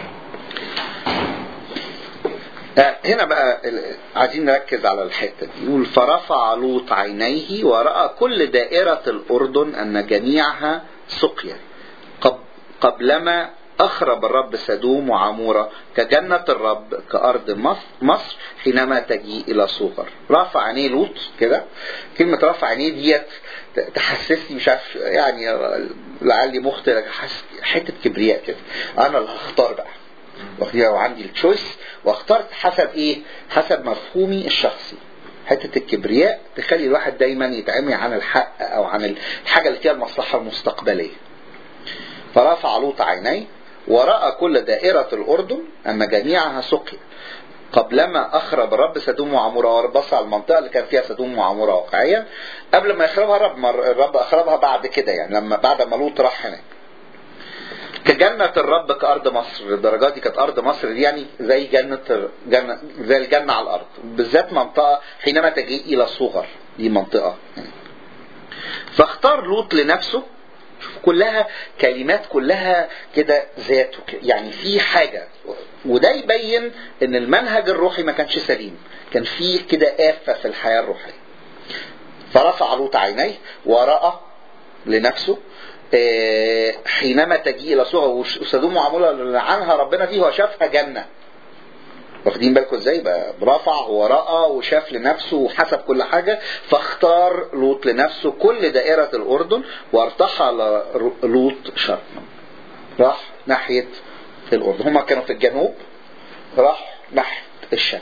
آه، هنا بقى ال- عايزين نركز على الحته دي يقول فرفع لوط عينيه وراى كل دائره الاردن ان جميعها سقيا قب قبلما أخرب الرب سدوم وعمورة كجنة الرب كأرض مصر, مصر حينما تجيء إلى صغر رفع عينيه لوط كده كلمة رفع عينيه ديت تحسسني مش عارف يعني لعلي مخطئ لكن حاسس حتة كبرياء كده أنا اللي هختار بقى واخديها وعندي التشويس واخترت حسب ايه حسب مفهومي الشخصي حتة الكبرياء تخلي الواحد دايما يتعمي عن الحق او عن الحاجة اللي فيها المصلحة المستقبلية فرفع لوط عينيه ورأى كل دائرة الأردن أن جميعها سقيا قبلما أخرب الرب سدوم وعمورة بص على المنطقة اللي كان فيها سدوم وعمورة واقعيا قبل ما يخربها الرب مر- الرب أخربها بعد كده يعني لما بعد ما لوط راح هناك كجنة الرب كأرض مصر الدرجات دي كانت أرض مصر دي يعني زي جنة جنة زي الجنة على الأرض بالذات منطقة حينما تجيء إلى صغر دي منطقة فاختار لوط لنفسه شوف كلها كلمات كلها كده ذاته كده. يعني في حاجة وده يبين ان المنهج الروحي ما كانش سليم كان فيه كده آفة في الحياة الروحية فرفع لوط عينيه ورأى لنفسه آه، حينما تجيء الى صغر وسدوم وعمولة اللي عنها ربنا فيه هو شافها جنة واخدين بالكم ازاي بقى رفع ورأى وشاف لنفسه وحسب كل حاجة فاختار لوط لنفسه كل دائرة الأردن وارتحل لوط شرقا راح ناحية الأردن هما كانوا في الجنوب راح ناحية الشرق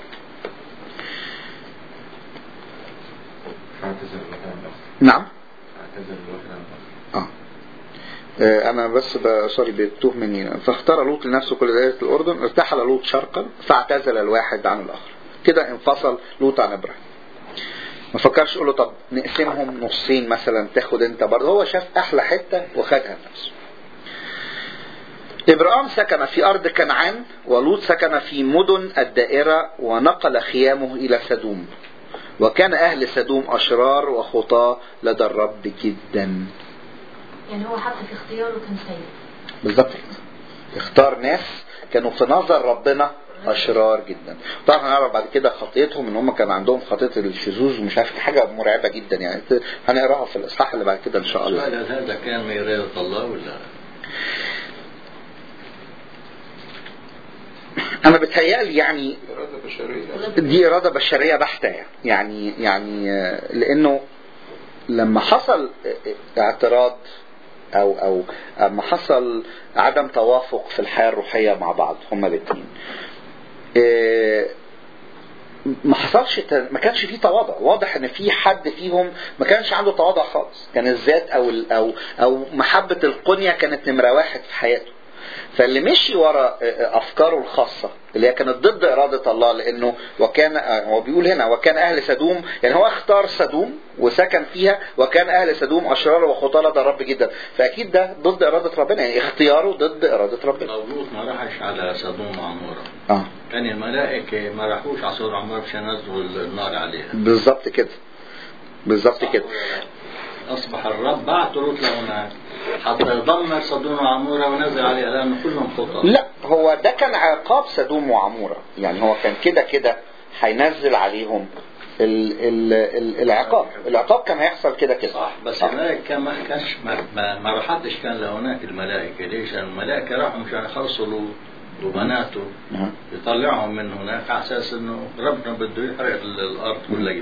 اعتذر الوحدة الأخرى نعم اعتذر الوحدة الأخرى اه آه، انا بس ب- سوري بتوه مني فاختار لوط لنفسه كل دائرة الأردن ارتحل لوط شرقا فاعتزل الواحد عن الآخر كده انفصل لوط عن إبراهيم ما فكرش يقول له طب نقسمهم نصين مثلا تاخد انت برضه هو شاف احلى حته وخدها لنفسه ابراهيم سكن في ارض كنعان ولوط سكن في مدن الدائره ونقل خيامه الى سدوم وكان اهل سدوم اشرار وخطاه لدى الرب جدا يعني هو حتى في اختياره كان سيء بالظبط كده. اختار ناس كانوا في نظر ربنا اشرار جدا طبعا هنعرف بعد كده خطيتهم ان هم كان عندهم خطيه الشذوذ ومش عارف حاجه مرعبه جدا يعني هنقراها في الاصحاح اللي بعد كده ان شاء الله سؤال هل هذا كان من إرادة الله ولا انا بتهيألي يعني إرادة بشرية دي إرادة بشرية بحتة يعني يعني يعني آه، لأنه لما حصل آه، اعتراض أو أو لما حصل عدم توافق في الحياة الروحية مع بعض هما الاثنين آه، ما حصلش ت- ما كانش فيه تواضع واضح ان في حد فيهم ما كانش عنده تواضع خالص كان الذات او ال- او او محبه القنيه كانت نمره واحد في حياته فاللي مشي ورا افكاره الخاصه اللي هي كانت ضد اراده الله لانه وكان هو بيقول هنا وكان اهل سدوم يعني هو اختار سدوم وسكن فيها وكان اهل سدوم اشرار وخطاه لدى الرب جدا فاكيد ده ضد اراده ربنا يعني اختياره ضد اراده ربنا لوط ما راحش على سدوم وعمورة اه كان الملائكة ما راحوش على سدوم وعمورة عشان ينزلوا النار عليها بالظبط كده بالظبط كده أصبح الرب بعت لوط لهناك حتى يدمر سدوم وعمورة ونزل عليها لأن كلهم خطأ لا هو ده كان عقاب سدوم وعمورة يعني هو كان كده كده هينزل عليهم ال ال ال العقاب العقاب كان هيحصل كده كده صح بس آه. الملائكة كان ما كانش ما, ما, ما راحتش كان لهناك الملائكة ليش؟ لأن الملائكة راحوا مشان يخلصوا لوط وبناته نعم. يطلعهم من هناك على أساس إنه ربنا بده يحرق الأرض كلها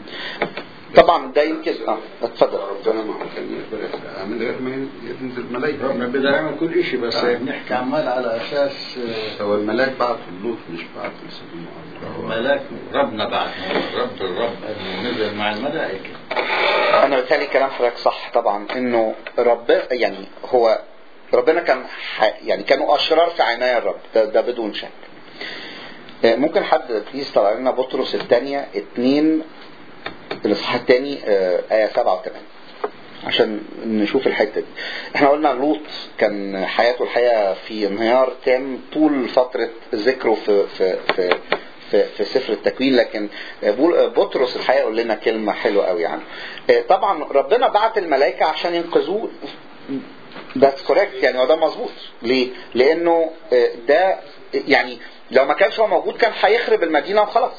طبعا ده يمكن اه اتفضل ربنا ما كان يقدر يخلقها من غير ما ينزل ملايكة ربنا بده يعمل كل شيء بس بنحكي عمال على أساس آه، هو الملاك بعته اللوط مش بعته لسدوم وعمورة. ملاك ربنا بعد رب الرب انه نزل مع الملائكه انا بتهيألي كلام حضرتك صح طبعا انه رب يعني هو ربنا كان ح... يعني كانوا اشرار في عناية الرب ده, ده بدون شك آه، ممكن حد بليز طلع لنا بطرس الثانية اتنين الاصحاح الثاني آية سبعة وثمانية عشان نشوف الحتة دي احنا قلنا لوط كان حياته الحقيقة في انهيار تام طول فترة ذكره في في في في, في سفر التكوين لكن بول- بطرس الحقيقة يقول لنا كلمة حلوة قوي يعني آه، طبعا ربنا بعت الملائكة عشان ينقذوه That's correct يعني هو ده مظبوط ليه؟ لأنه آه، ده يعني لو ما كانش هو موجود كان هيخرب المدينة وخلاص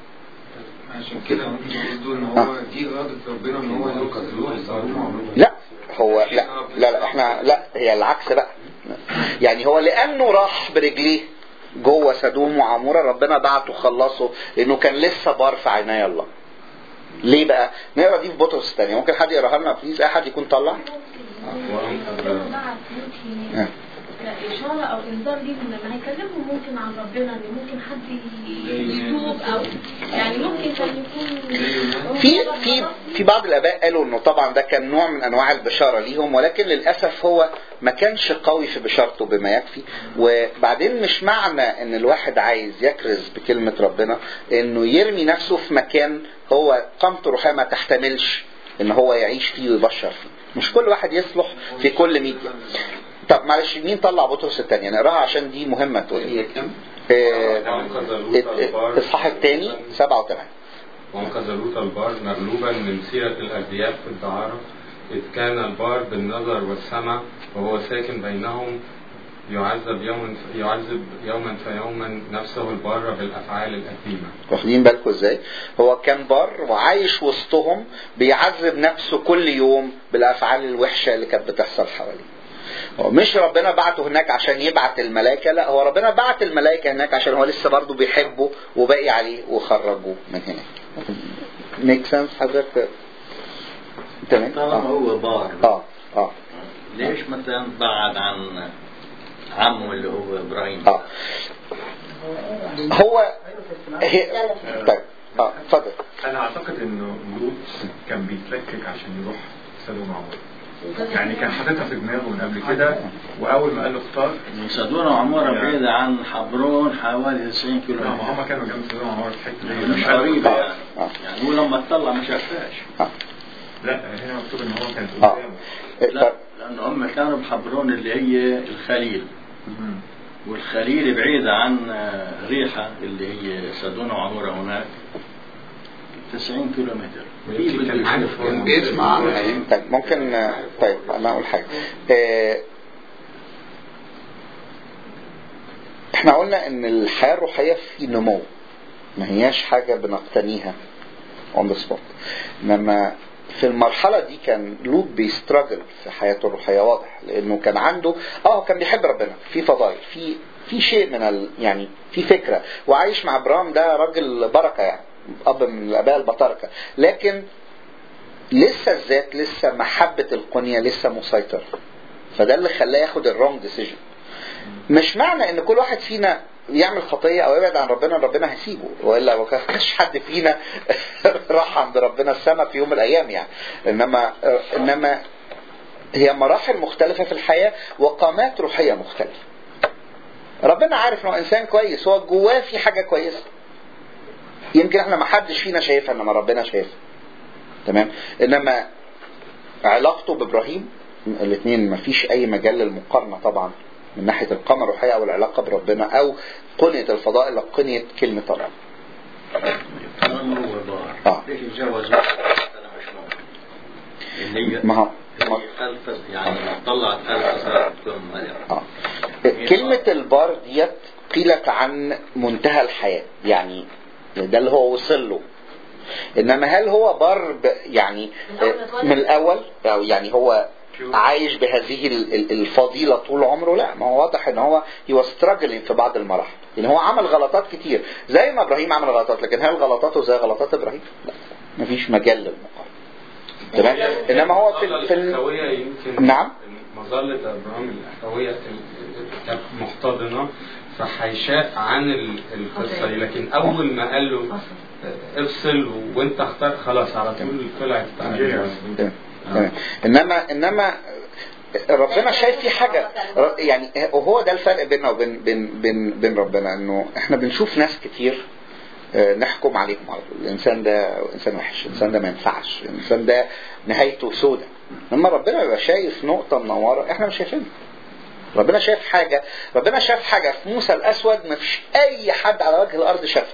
عشان كده قصده ان هو دي اراده ربنا ان هو ينقذ لوط لا هو لا لا لا احنا لا هي العكس بقى يعني هو لانه راح برجليه جوه سدوم وعموره ربنا بعته خلصه لانه كان لسه بار في عناية الله ليه بقى؟ نقرا دي في بطرس الثانيه ممكن حد يقراها لنا بليز اي حد يكون طلع ربنا بعت لوط آه. إشارة أو إنذار ليهم لما هيكلمهم ممكن عن ربنا إن ممكن حد يتوب أو يعني ممكن كان يكون في في في بعض الاباء قالوا انه طبعا ده كان نوع من انواع البشاره ليهم ولكن للاسف هو ما كانش قوي في بشارته بما يكفي وبعدين مش معنى ان الواحد عايز يكرز بكلمه ربنا انه يرمي نفسه في مكان هو قامته الروحيه ما تحتملش ان هو يعيش فيه ويبشر فيه مش كل واحد يصلح في كل ميديا طب معلش مين طلع بطرس الثانيه نقراها عشان دي مهمه تقول هي كم؟ الاصحاح الثاني سبعة وثمانية وانقذ لوط البار مغلوبا من سيرة الأردياء في الدعارة إذ كان البار بالنظر والسمع وهو ساكن بينهم يعذب يوما يعذب يوما فيوما نفسه البار بالأفعال الأثيمة واخدين بالكم ازاي هو كان بر وعايش وسطهم بيعذب نفسه كل يوم بالافعال الوحشه اللي كانت بتحصل حواليه هو مش ربنا بعته هناك عشان يبعت الملائكة لا هو ربنا بعت الملائكة هناك عشان هو لسه برضه بيحبه وباقي عليه وخرجه من هناك ميك سنس حضرتك تمام طالما اه هو بار اه اه ليش مثلا بعد عن عمه اللي هو ابراهيم اه هو هي طيب اه اتفضل انا اعتقد انه لوط كان بيتلكك عشان يروح سدوم وعمورة يعني كان حاططها في دماغه من قبل كده واول ما قال له اختار سدونا وعمورة بعيدة عن حبرون حوالي 90 كيلو لا ما متر هم كانوا جنب سدوم وعمورة في الحته دي مش قريبة آه. يعني آه. يعني هو لما اطلع ما شافهاش لا هنا مكتوب ان هو كان اه قدامه لا لأن هم كانوا بحبرون اللي هي الخليل مم. والخليل بعيدة عن ريحة اللي هي سدونا وعمورة هناك 90 كيلو متر ويمكن كان عارف هو كان بيسمع عنها يعني طيب ممكن آه، طيب انا اقول حاجه آه، احنا قلنا ان الحياه الروحيه في نمو ما هياش حاجه بنقتنيها اون ذا سبوت انما في المرحله دي كان لوط بيستراجل في حياته الروحيه واضح لانه كان عنده اه هو كان بيحب ربنا في فضائل في في شيء من ال يعني في فكره وعايش مع ابرام ده راجل بركه يعني اب من الاباء البطاركه لكن لسه الذات لسه محبة القنية لسه مسيطر فده اللي خلاه ياخد الرونج ديسيجن مش معنى ان كل واحد فينا يعمل خطية او يبعد عن ربنا ربنا هيسيبه والا ما كانش حد فينا راح عند ربنا السما في يوم من الايام يعني انما انما هي مراحل مختلفة في الحياة وقامات روحية مختلفة ربنا عارف انه انسان كويس هو جواه في حاجة كويسة يمكن احنا ما حدش فينا شايفها انما ربنا شايفها تمام انما علاقته بابراهيم الاثنين ما فيش اي مجال للمقارنه طبعا من ناحيه القامه الروحيه او العلاقه بربنا او قنيه الفضاء الا قنيه كلمه الله طالما هو بار آه. ليش يتجوز واحدة؟ أنا مش مؤمن اللي هي ما هو اللي هي خلفة يعني طلعت خلفة صارت تكون ملك آه. كلمة البار ديت قيلت عن منتهى الحياة يعني ده اللي هو وصل له انما هل هو بار ب- يعني من الاول او يعني هو عايش بهذه ال- ال- الفضيلة طول عمره لا ما هو واضح ان هو he was struggling في بعض المراحل يعني هو عمل غلطات كتير زي ما ابراهيم عمل غلطات لكن هل غلطاته زي غلطات ابراهيم لا مفيش مجال للمقارنة تمام انما هو في, ال- في ال- الأخوية يمكن نعم. مظلة أبراهام الأخوية كانت محتضنة فهيشاء عن ال- القصة دي لكن أول ما قال له افصل وأنت اختار خلاص على طول طلعت تمام. تمام. انما انما ربنا شايف في حاجه ر- يعني وهو ده الفرق بيننا وبين بين بين, بين ربنا انه احنا بنشوف ناس كتير آه، نحكم عليهم على طول الانسان ده انسان وحش الانسان ده ما ينفعش الانسان ده نهايته سودة لما ربنا بيبقى شايف نقطه منوره احنا مش شايفينها ربنا شايف حاجه ربنا شاف حاجه في موسى الاسود ما فيش اي حد على وجه الارض شافها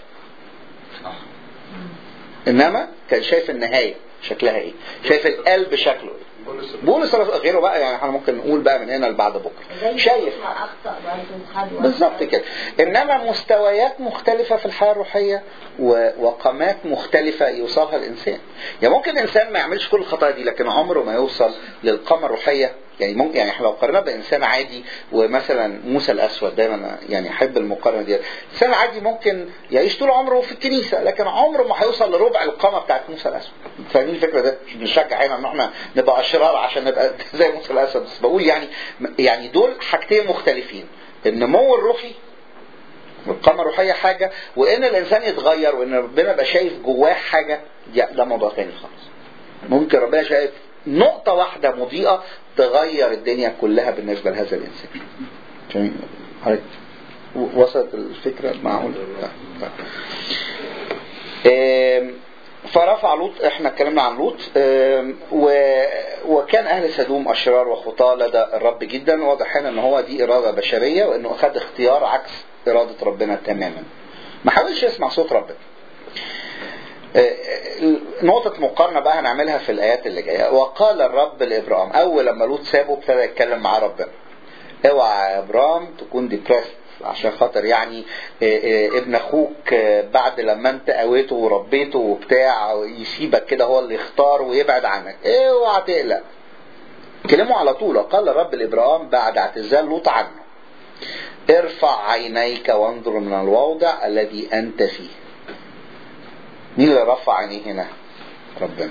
انما كان شايف النهايه شكلها ايه شايف القلب شكله ايه بولس الرسول- غيره بقى يعني احنا ممكن نقول بقى من هنا لبعد بكره شايف اخطا برضه خد بالظبط كده انما مستويات مختلفه في الحياه الروحيه و- وقامات مختلفه يوصلها الانسان يعني ممكن الانسان ما يعملش كل الخطايا دي لكن عمره ما يوصل للقامه الروحيه يعني ممكن يعني احنا لو قارنا بانسان عادي ومثلا موسى الاسود دايما يعني احب المقارنه دي انسان عادي ممكن يعيش طول عمره في الكنيسه لكن عمره ما هيوصل لربع القامه بتاعت موسى الاسود فاهمين الفكره ده مش بنشجع هنا ان احنا نبقى اشرار عشان نبقى زي موسى الاسود بس بقول يعني يعني دول حاجتين مختلفين النمو الروحي والقامة الروحية حاجة وإن الإنسان يتغير وإن ربنا يبقى شايف جواه حاجة دي- ده موضوع تاني خالص. ممكن ربنا شايف نقطة واحدة مضيئة تغير الدنيا كلها بالنسبة لهذا الإنسان. فاهم؟ حضرتك و- وصلت الفكرة معقول؟ طيب، طيب. آم، فرفع لوط احنا اتكلمنا عن لوط آم، و- وكان اهل سدوم اشرار وخطاه لدى الرب جدا واضح هنا ان هو دي اراده بشريه وانه اخذ اختيار عكس اراده ربنا تماما ما حاولش يسمع صوت ربنا آه، نقطة مقارنة بقى هنعملها في الآيات اللي جاية وقال الرب لإبرام أول لما لوط سابه ابتدى يتكلم مع ربنا اوعى يا ابرام تكون ديبريست عشان خاطر يعني آه، آه، ابن اخوك آه، بعد لما انت قويته وربيته وبتاع يسيبك كده هو اللي يختار ويبعد عنك اوعى تقلق كلموا على طول قال الرب لابراهيم بعد اعتزال لوط عنه ارفع عينيك وانظر من الوضع الذي انت فيه مين اللي رفع عينيه هنا ربنا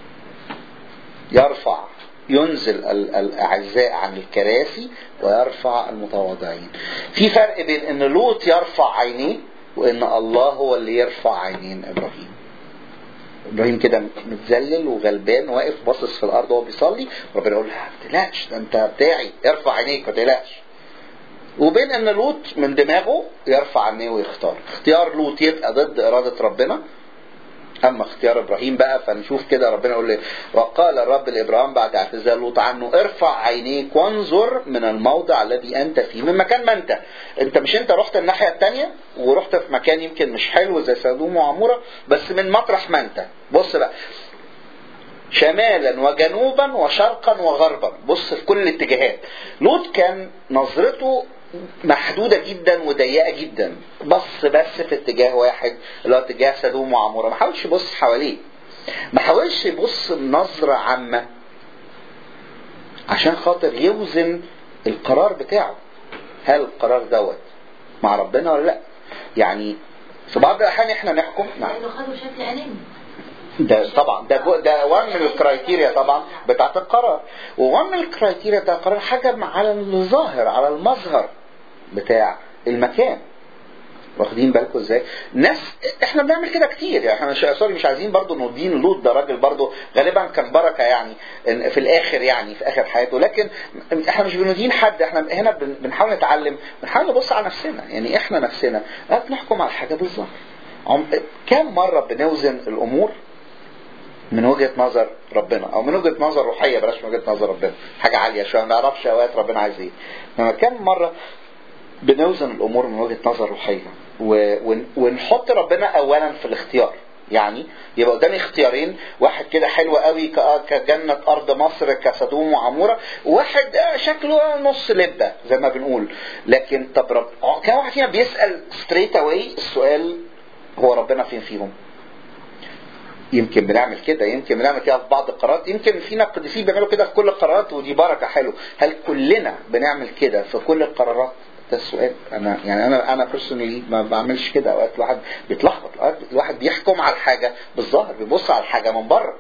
يرفع ينزل ال- الاعزاء عن الكراسي ويرفع المتواضعين في فرق بين ان لوط يرفع عينيه وان الله هو اللي يرفع عينين ابراهيم ابراهيم كده متذلل وغلبان واقف باصص في الارض وهو بيصلي ربنا يقول له ما تقلقش ده انت بتاعي ارفع عينيك ما تقلقش وبين ان لوط من دماغه يرفع عينيه ويختار اختيار لوط يبقى ضد اراده ربنا اما اختيار ابراهيم بقى فنشوف كده ربنا يقول له وقال الرب لابراهيم بعد اعتزال لوط عنه ارفع عينيك وانظر من الموضع الذي انت فيه من مكان ما انت انت مش انت رحت الناحيه الثانيه ورحت في مكان يمكن مش حلو زي سدوم وعموره بس من مطرح ما انت بص بقى شمالا وجنوبا وشرقا وغربا بص في كل الاتجاهات لوط كان نظرته محدوده جدا وضيقه جدا بص بس في اتجاه واحد اللي هو اتجاه سدوم وعموره ما حاولش يبص حواليه ما حاولش يبص بنظره عامه عشان خاطر يوزن القرار بتاعه هل القرار دوت مع ربنا ولا لا يعني في بعض الاحيان احنا نحكم نعم لانه خدوا شكل اناني ده طبعا ده جو ده وان من الكرايتيريا طبعا بتاعت القرار ووان من الكرايتيريا بتاع القرار حاجه على الظاهر على المظهر بتاع المكان واخدين بالكم ازاي؟ ناس احنا بنعمل كده كتير يعني احنا مش سوري مش عايزين برضو ندين لوط ده راجل برضو غالبا كان بركه يعني إن في الاخر يعني في اخر حياته لكن احنا مش بندين حد احنا هنا بن- بنحاول نتعلم بنحاول نبص على نفسنا يعني احنا نفسنا لا بنحكم على الحاجه بالظاهر عم- كم مره بنوزن الامور من وجهه نظر ربنا او من وجهه نظر روحيه بلاش من وجهه نظر ربنا حاجه عاليه شويه ما نعرفش اوقات ربنا عايز ايه انما كم مره بنوزن الامور من وجهه نظر روحيه و- ون- ونحط ربنا اولا في الاختيار يعني يبقى قدامي اختيارين واحد كده حلو قوي ك- كجنة أرض مصر كسدوم وعمورة وواحد آه، شكله نص لبة زي ما بنقول لكن طب رب كان واحد فينا بيسأل ستريت اواي السؤال هو ربنا فين فيهم يمكن بنعمل كده يمكن بنعمل كده في بعض القرارات يمكن فينا قديسين بيعملوا كده في كل القرارات ودي بركه حلو هل كلنا بنعمل كده في كل القرارات ده السؤال انا يعني انا انا بيرسونالي ما بعملش كده اوقات الواحد بيتلخبط اوقات الواحد بيحكم على الحاجه بالظاهر بيبص على الحاجه من بره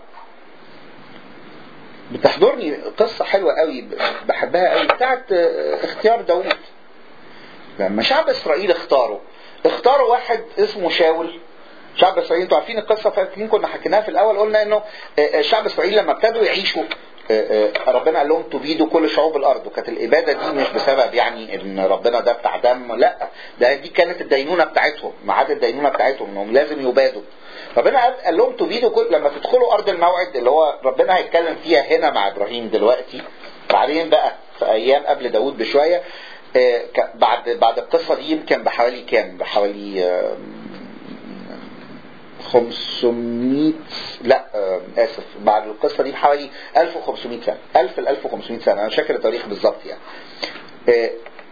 بتحضرني قصه حلوه قوي بحبها قوي بتاعت آه، اختيار داوود لما شعب اسرائيل اختاروا اختاروا واحد اسمه شاول شعب اسرائيل انتوا عارفين القصه فاكرين كنا حكيناها في الاول قلنا انه آه، آه، شعب اسرائيل لما ابتدوا يعيشوا آه، آه، ربنا قال لهم تبيدوا كل شعوب الارض وكانت الاباده دي مش بسبب يعني ان ربنا ده بتاع دم لا ده دي كانت الدينونه بتاعتهم ميعاد الدينونه بتاعتهم انهم لازم يبادوا ربنا قال, قال لهم تبيدوا كل لما تدخلوا ارض الموعد اللي هو ربنا هيتكلم فيها هنا مع ابراهيم دلوقتي بعدين بقى في ايام قبل داوود بشويه آه، ك- بعد بعد القصه دي يمكن بحوالي كام بحوالي آه، 500 لا آه، اسف بعد القصه دي بحوالي 1500 سنه 1000 ل 1500 سنه انا مش فاكر التاريخ بالظبط يعني آه،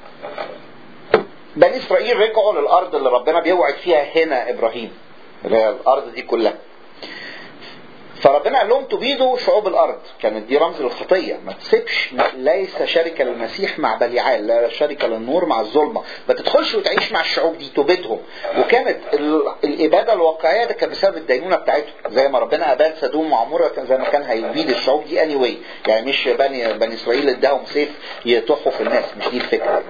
بني اسرائيل رجعوا للارض اللي ربنا بيوعد فيها هنا ابراهيم اللي هي الارض دي كلها فربنا قال لهم تبيدوا شعوب الارض كانت دي رمز للخطيه ما تسيبش ما- ليس شركه للمسيح مع بليعال لا شركه للنور مع الظلمه ما تدخلش وتعيش مع الشعوب دي تبيدهم وكانت ال- الاباده الواقعيه ده كان بسبب الدينونه بتاعتهم زي ما ربنا اباد سدوم وعموره كان زي ما كان هيبيد الشعوب دي اني anyway. يعني مش بني بني اسرائيل اداهم سيف يطحوا في الناس مش دي الفكره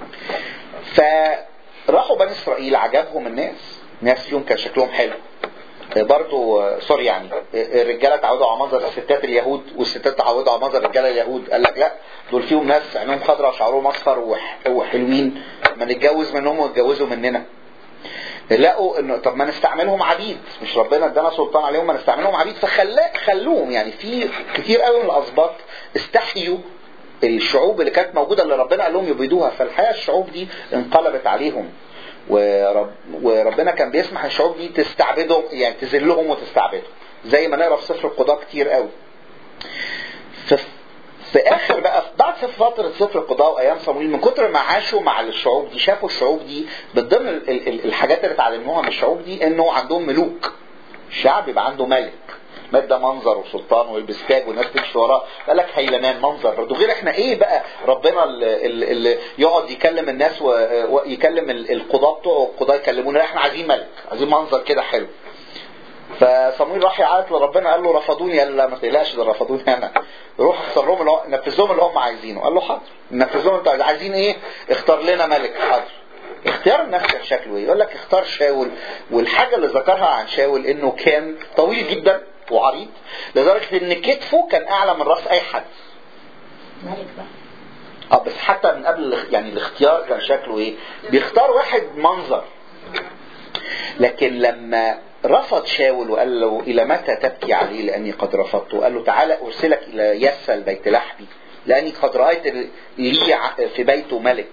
فراحوا بني اسرائيل عجبهم الناس ناس فيهم كان شكلهم حلو برضو سوري يعني الرجاله اتعودوا على منظر الستات اليهود والستات اتعودوا على منظر الرجاله اليهود قال لك لا دول فيهم ناس عينهم خضراء وشعرهم اصفر وح- وحلوين ما نتجوز منهم ويتجوزوا مننا لقوا انه طب ما نستعملهم عبيد مش ربنا ادانا سلطان عليهم ما نستعملهم عبيد فخلا خلوهم يعني في كتير قوي من الاسباط استحيوا الشعوب اللي كانت موجوده اللي ربنا قال لهم يبيدوها فالحقيقه الشعوب دي انقلبت عليهم ورب وربنا كان بيسمح الشعوب دي تستعبدهم يعني تذلهم وتستعبدهم زي ما نقرا في سفر القضاء كتير قوي في, في اخر بقى بعد فتره سفر القضاء وايام صمويل من كتر ما عاشوا مع الشعوب دي شافوا الشعوب دي من ضمن ال- ال- ال- الحاجات اللي اتعلموها من الشعوب دي انه عندهم ملوك الشعب يبقى عنده ملك مادة منظر وسلطان ويلبس تاج والناس تمشي وراه قال لك هيلمان منظر برضه غير احنا ايه بقى ربنا اللي, اللي يقعد يكلم الناس و- ويكلم ال- القضاة بتوعه والقضاة يكلمونا لا، احنا عايزين ملك عايزين منظر كده حلو فصمويل راح يعيط لربنا قال له رفضوني قال له لا ما تقلقش ده رفضوني انا روح اختار لهم اللي هو نفذ لهم اللي هم عايزينه قال له حاضر نفذ لهم انت عايزين ايه اختار لنا ملك حاضر اختيار الناس كان شكله ايه يقول لك اختار شاول والحاجه اللي ذكرها عن شاول انه كان طويل جدا وعريض لدرجه ان كتفه كان اعلى من راس اي حد ملك بقى اه بس حتى من قبل الاخ- يعني الاختيار كان شكله ايه بيختار واحد منظر لكن لما رفض شاول وقال له الى متى تبكي عليه لاني قد رفضته قال له تعالى ارسلك الى يسى البيت لحمي لاني قد رايت لي ع- في بيته ملك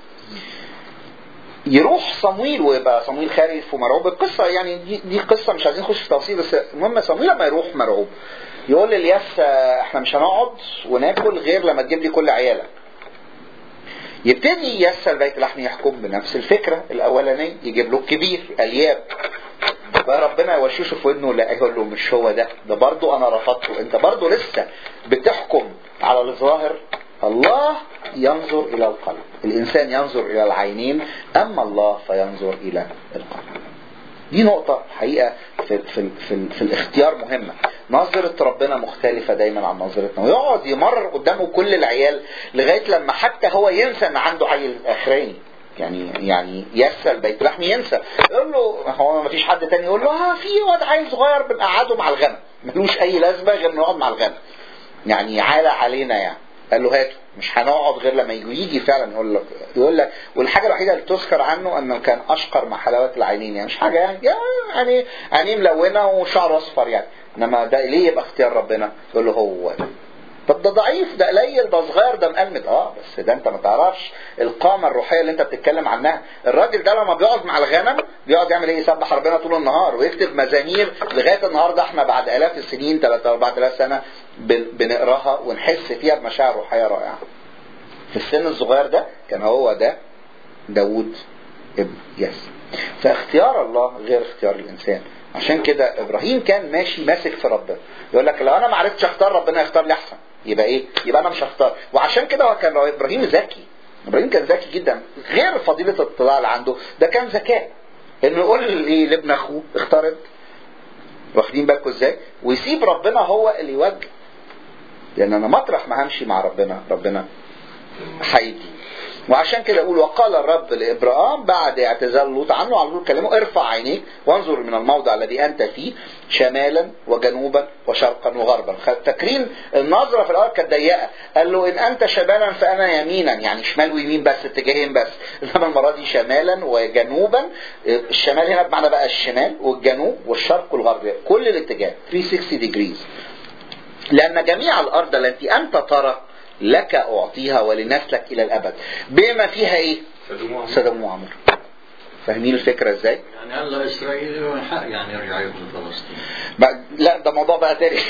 يروح صمويل ويبقى صمويل خايف ومرعوب القصه يعني دي, دي قصه مش عايزين نخش في تفاصيل بس المهم صمويل لما يروح مرعوب يقول للياس آه، احنا مش هنقعد وناكل غير لما تجيب لي كل عيالك يبتدي يسى البيت لحم يحكم بنفس الفكرة الأولانية يجيب له الكبير الياب فربنا يوشوشه في ودنه لا يقول له مش هو ده ده برضه أنا رفضته أنت برضه لسه بتحكم على الظاهر الله ينظر إلى القلب الإنسان ينظر إلى العينين أما الله فينظر إلى القلب دي نقطة حقيقة في, في, في, في الاختيار مهمة نظرة ربنا مختلفة دايما عن نظرتنا ويقعد يمرر قدامه كل العيال لغاية لما حتى هو ينسى ان عنده عيل اخراني يعني يعني يسى البيت لحم ينسى يقول له هو ما فيش حد تاني يقول له ها في واد عيل صغير بنقعده مع الغنم ملوش اي لازمه غير انه يقعد مع الغنم يعني عالة علينا يعني قال له هاته مش هنقعد غير لما يجي يجي فعلا يقول لك يقول لك والحاجه الوحيده اللي تذكر عنه انه كان اشقر مع حلاوه العينين يعني مش حاجه يعني يعني عينيه ملونه وشعره اصفر يعني انما ده ليه يبقى اختيار ربنا؟ يقول له هو ده طب ده ضعيف ده قليل ده صغير ده مقلمد اه بس ده انت ما تعرفش القامه الروحيه اللي انت بتتكلم عنها الراجل ده لما بيقعد مع الغنم بيقعد يعمل ايه يسبح ربنا طول النهار ويكتب مزامير لغايه النهارده احنا بعد الاف السنين 3 4000 سنه بن- بنقراها ونحس فيها بمشاعر روحيه رائعه في السن الصغير ده كان هو ده داوود ابن ياس فاختيار الله غير اختيار الانسان عشان كده ابراهيم كان ماشي ماسك في ربنا يقول لك لو انا ما عرفتش اختار ربنا يختار لي احسن يبقى ايه يبقى انا مش هختار وعشان كده هو كان ابراهيم ذكي ابراهيم كان ذكي جدا غير فضيله الاطلاع اللي عنده ده كان ذكاء انه يقول لي لابن اخوه اختار انت واخدين بالكم ازاي ويسيب ربنا هو اللي يوجه لان انا مطرح ما همشي مع ربنا ربنا هيدي وعشان كده اقول وقال الرب لابراهام بعد اعتزال لوط عنه على طول كلمه ارفع عينيك وانظر من الموضع الذي انت فيه شمالا وجنوبا وشرقا وغربا خ- فاكرين النظره في الاول كانت ضيقه قال له ان انت شمالا فانا يمينا يعني شمال ويمين بس اتجاهين بس انما المره دي شمالا وجنوبا الشمال هنا بمعنى بقى الشمال والجنوب والشرق والغرب كل الاتجاه 360 degrees لأن جميع الأرض التي أنت ترى لك أعطيها ولنسلك إلى الأبد بما فيها إيه؟ سدوم سدوم وعمر فاهمين الفكرة إزاي؟ يعني هلا اسرائيل له حق يعني يرجع ياخذ فلسطين بقى لا ده موضوع بقى تاني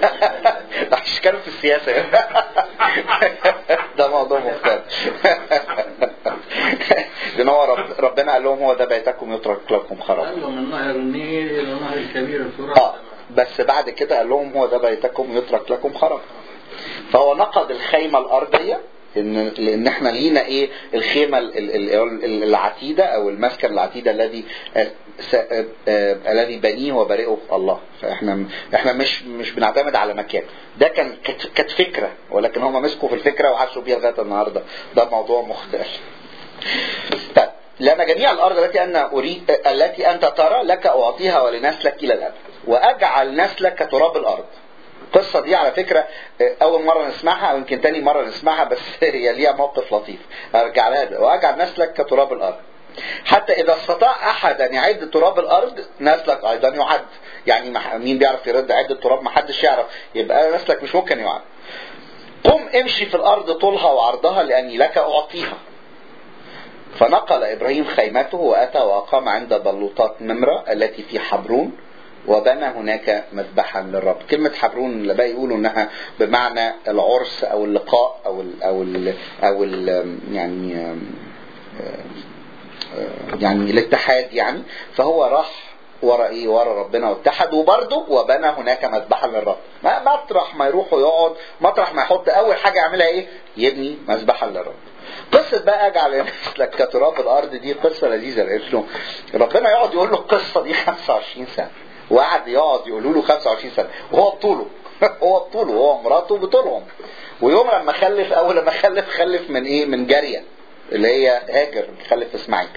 ده هتتكلم في السياسة ده موضوع مختلف لأن هو رب ربنا قال لهم هو ده بيتكم يترك لكم خراب قال له من نهر النيل الى نهر الكبير الفرات اه بس بعد كده قال لهم هو ده بيتكم يترك لكم خراب فهو نقض الخيمة الأرضية ان لان احنا لينا ايه الخيمه ال- ال- ال- العتيده او المسكن العتيده الذي آه، س- آه، آه، الذي بنيه وبارئه الله فاحنا احنا مش مش بنعتمد على مكان ده كان كانت كانت فكره ولكن هم مسكوا في الفكره وعاشوا بيها لغايه النهارده ده موضوع مختلف طيب لأن جميع الأرض التي أنا أريد التي أنت ترى لك أعطيها ولنسلك إلى الأبد وأجعل نسلك كتراب الأرض القصة دي على فكرة أول مرة نسمعها أو يمكن تاني مرة نسمعها بس هي ليها موقف لطيف أرجع لها ده. وأجعل نسلك كتراب الأرض حتى إذا استطاع أحد أن يعد تراب الأرض نسلك أيضا يعد يعني مح- مين بيعرف يرد عد التراب محدش يعرف يبقى نسلك مش ممكن يعد قم امشي في الأرض طولها وعرضها لأني لك أعطيها فنقل إبراهيم خيمته وأتى وأقام عند بلوطات نمرة التي في حبرون وبنى هناك مذبحا للرب كلمة حبرون اللي بقى يقولوا انها بمعنى العرس او اللقاء او ال او ال او ال يعني آم، آم، يعني الاتحاد يعني فهو راح ورا ايه ورا ربنا واتحد وبرضه وبنى هناك مذبحا للرب ما مطرح ما يروح ويقعد مطرح ما يحط اول حاجه يعملها ايه يبني مذبحا للرب قصة بقى اجعل مثلك كتراب الارض دي قصة لذيذة لانه ربنا يقعد يقول له القصة دي 25 سنة وقعد يقعد يقولوا له 25 سنة وهو بطوله هو بطوله هو مراته بطولهم ويوم لما خلف اول لما خلف خلف من ايه من جارية اللي هي هاجر خلف اسماعيل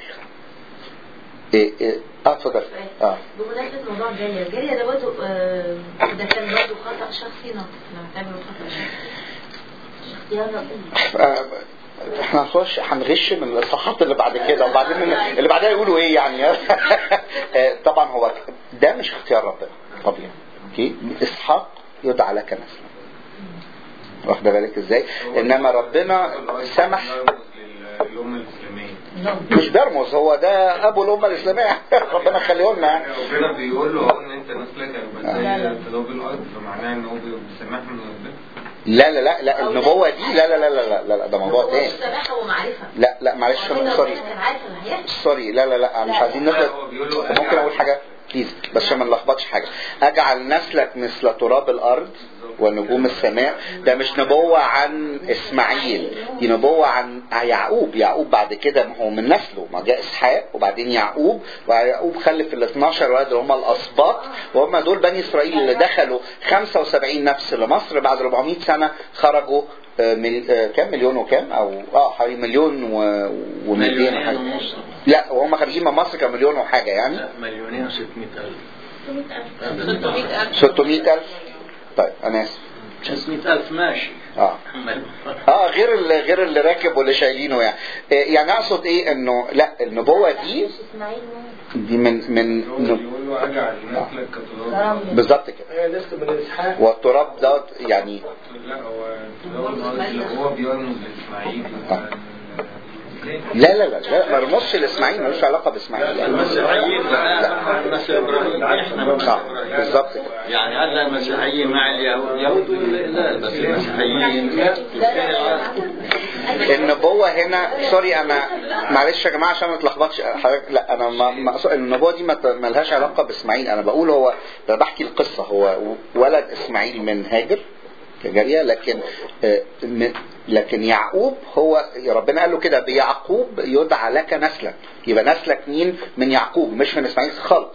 ايه ايه اه اتفضل اه بمناسبة موضوع الجارية الجارية ده برضه آه، ده كان برضه خطأ شخصي لو تعملوا خطأ شخصي اختيار ربنا آه، احنا هنخش هنغش من الاصحاحات اللي بعد كده وبعدين من اللي بعدها يقولوا ايه يعني آه، طبعا هو ده مش اختيار ربنا طبيعي اوكي اسحاق يدعى لك نسلا واخده بالك ازاي انما ربنا سمح الأمة الإسلامية مش بيرمز هو ده ابو الامه الاسلاميه ربنا يخليه لنا يعني ربنا بيقول له أهو إن أنت نسلك هيبقى زي تراب الأرض فمعناه إن هو بيسامح من ربنا لا لا لا لا النبوه دي لا لا لا لا لا, لا ده موضوع هو تاني مش سماحة ومعرفة لا لا معلش ربنا سوري كان عارف اللي هيحصل سوري لا لا لا مش عايزين نخلط هو بيقول له ممكن اقول حاجه بليز بس عشان ما نلخبطش حاجه اجعل نسلك مثل تراب الارض ونجوم السماء ده مش نبوة عن اسماعيل دي نبوة عن يعقوب يعقوب بعد كده ما هو من نسله ما جاء اسحاق وبعدين يعقوب ويعقوب خلف ال 12 ولد اللي هم الاسباط وهم دول بني اسرائيل اللي دخلوا 75 نفس لمصر بعد 400 سنة خرجوا آه، مل... آه، كام مليون وكام او اه حوالي مليون و... و200 مليونين وحاجة. ونص لا وهم خارجين من مصر كان مليون وحاجة يعني لا مليونين وستمائة ألف 600000 600 ألف طيب أنا آسف 600 ألف ماشي اه اه غير اللي غير اللي راكب واللي شايلينه يعني إيه يعني اقصد ايه انه لا النبوه دي مش اسماعيل مين؟ دي من من هو نب- بيقول له أجعل نسلك كتراب بالظبط كده هي نسل من الاسحاق والتراب دوت يعني لا هو تراب الأرض اللي هو بيرمز لإسماعيل آه. لا لا لا لا ما رمزش لاسماعيل ملوش علاقه باسماعيل المسيحيين بقى مثل إبراهيم إحنا مثل صح إبراهيم بالظبط كده يعني هل المسيحيين مع اليهود يهود ولا لا بس المسيحيين النبوة هنا سوري انا معلش يا جماعة عشان ما تلخبطش حضرتك لا انا ما ما أقصد- النبوة دي ما ت- ما لهاش علاقة باسماعيل انا بقول هو ده بحكي القصة هو ولد اسماعيل من هاجر كجارية لكن آه، م- لكن يعقوب هو ربنا قال له كده بيعقوب يدعى لك نسلا يبقى نسلك مين من يعقوب مش من اسماعيل خالص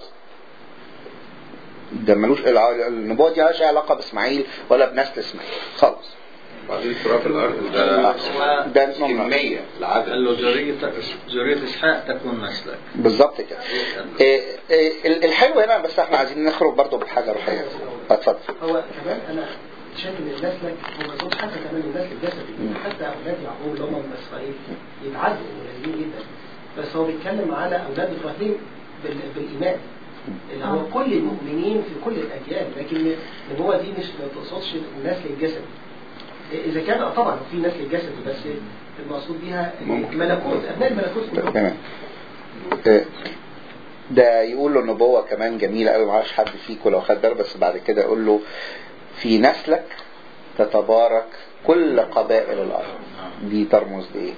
ده ملوش الع- النبوة دي ملهاش علاقة باسماعيل ولا بنسل اسماعيل خالص بعدين تراب الارض ده ده نمرة. كمية قال العدد له ذرية ذرية إسحاق تكون نسلك بالظبط كده إيه إيه ال- الحلو هنا بس احنا عايزين نخرج برضو بحاجه روحيه اتفضل هو كمان انا شايف ان نسلك هو مقصود حتى كمان النسل الجسدي حتى اولاد يعقوب اللي هم من اسرائيل يتعذبوا قليلين جدا بس هو بيتكلم على اولاد ابراهيم بال- بالايمان اللي هو كل المؤمنين في كل الاجيال لكن النبوه دي مش ما تقصدش النسل الجسدي اذا كان آه طبعا في نسل الجسدي بس المقصود بيها ممكن. ملكوت ابناء الملكوت كلهم تمام إيه، ده يقول له نبوة كمان جميلة قوي معرفش حد فيكم لو خد باله بس بعد كده يقول له في نسلك تتبارك كل قبائل الأرض دي ترمز لإيه؟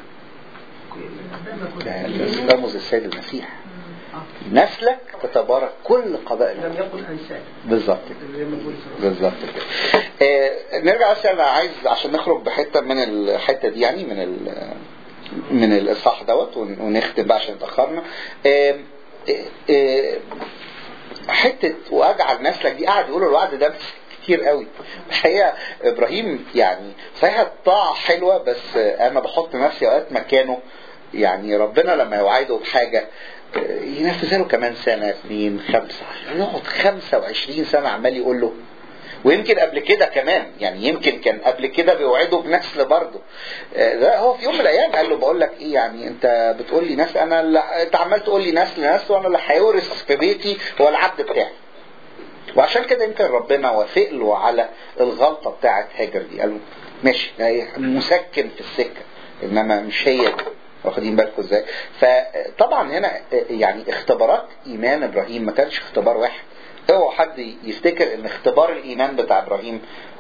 ده ترمز السيد المسيح نسلك تتبارك كل قبائل لم الأرض يقل انسان بالظبط كده زي ما بقول صراحة. بالظبط كده آه نرجع بس انا عايز عشان نخرج بحته من الحته دي يعني من ال من الاصحاح دوت ون- ونختم بقى عشان اتاخرنا آه آه آه حته واجعل نسلك دي قاعد يقولوا الوعد ده بس كتير قوي الحقيقه ابراهيم يعني صحيح الطاعه حلوه بس آه، انا بحط نفسي اوقات مكانه يعني ربنا لما يوعده بحاجه آه، ينفذها له كمان سنه اثنين خمسه يقعد 25 سنه عمال يقول له ويمكن قبل كده كمان يعني يمكن كان قبل كده بيوعده بنسل برضه آه، ده هو في يوم من الايام قال له بقول لك ايه يعني انت بتقول لي نسل انا اللي انت عمال تقول لي نسل نسل وانا اللي هيورث في بيتي هو العبد بتاعي وعشان كده يمكن ربنا وافق له على الغلطه بتاعت هاجر دي قال له ماشي هي مسكن في السكه انما مش هي دي. واخدين بالكم ازاي فطبعا هنا يعني اختبارات ايمان ابراهيم ما كانش اختبار واحد اوعى حد يفتكر ان اختبار الايمان بتاع ابراهيم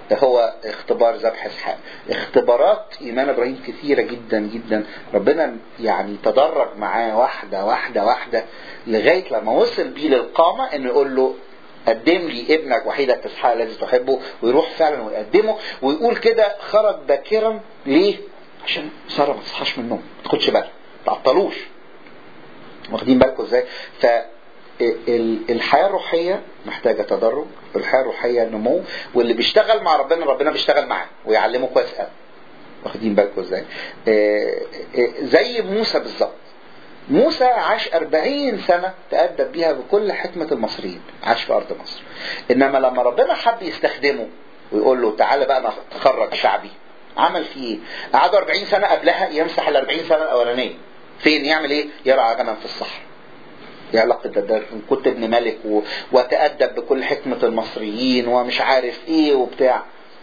هو اختبار ذبح اسحاق اختبارات ايمان ابراهيم كثيره جدا جدا ربنا يعني تدرج معاه واحده واحده واحده لغايه لما وصل بيه للقامه انه يقول له قدم لي ابنك وحيدك اسحاق الذي تحبه ويروح فعلا ويقدمه ويقول كده خرج باكرا ليه؟ عشان ساره ما تصحاش من النوم ما تاخدش بالها ما تعطلوش واخدين بالكم ازاي؟ ف ال- الحياة الروحية محتاجة تدرج الحياة الروحية نمو واللي بيشتغل مع ربنا ربنا بيشتغل معاه ويعلمه كويس قوي واخدين بالكم ازاي آه، آه، زي موسى بالظبط موسى عاش أربعين سنة تأدب بيها بكل حكمة المصريين عاش في أرض مصر إنما لما ربنا حب يستخدمه ويقول له تعالى بقى أنا تخرج شعبي عمل فيه ايه؟ قعدوا 40 سنة قبلها يمسح ال 40 سنة الأولانية فين يعمل ايه؟ يرعى غنم في الصحراء ايه علاقة ده, ده كنت ابن ملك و... وتأدب بكل حكمة المصريين ومش عارف ايه وبتاع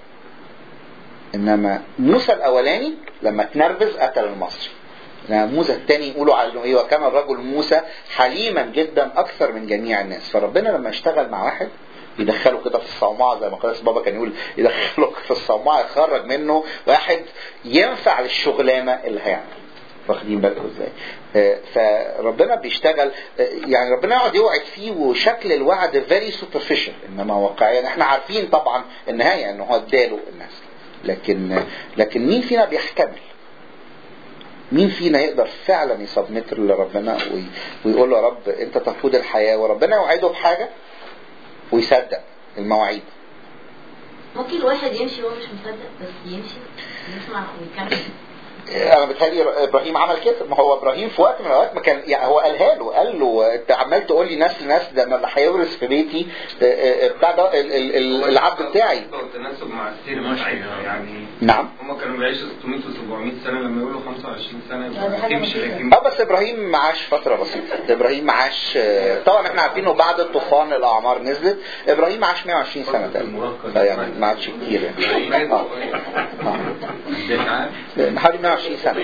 انما موسى الاولاني لما اتنرفز قتل المصري انما موسى الثاني يقولوا على ايه وكان الرجل موسى حليما جدا اكثر من جميع الناس فربنا لما اشتغل مع واحد يدخله كده في الصومعة زي ما قدس بابا كان يقول يدخله في الصومعة يخرج منه واحد ينفع للشغلانة اللي هيعمل واخدين بالكم ازاي آه، فربنا بيشتغل آه، يعني ربنا يقعد يوعد فيه وشكل الوعد فيري سوبرفيشال انما واقعيا احنا عارفين طبعا النهايه ان هو اداله الناس لكن لكن مين فينا بيحتمل مين فينا يقدر فعلا يسبمت لربنا وي- ويقول له يا رب انت تقود الحياه وربنا يوعده بحاجه ويصدق المواعيد ممكن الواحد يمشي وهو مش مصدق بس يمشي يسمع ويكمل انا بتهيألي ابراهيم عمل كده ما هو ابراهيم في وقت من الاوقات ما كان يعني هو قالها له قال له انت عمال تقول لي ناس لناس ده انا اللي هيورث في بيتي آه، آه، بتاع ده ال- ال- ال- العبد بتاعي والتناسب مع السير ماشي. بتاعتها يعني نعم هم كانوا بيعيشوا 600 و700 سنه لما يقولوا 25 سنه لا، ده يبقى حاجة تمشي مفيدة. لكن اه بس ابراهيم معاش فتره بسيطه ابراهيم معاش آه، طبعا احنا عارفين انه بعد الطوفان الاعمار نزلت ابراهيم معاش 120 سنه تقريبا فيعني ما عادش كتير يعني اه قديش عام؟ آه. حوالي 120 سنه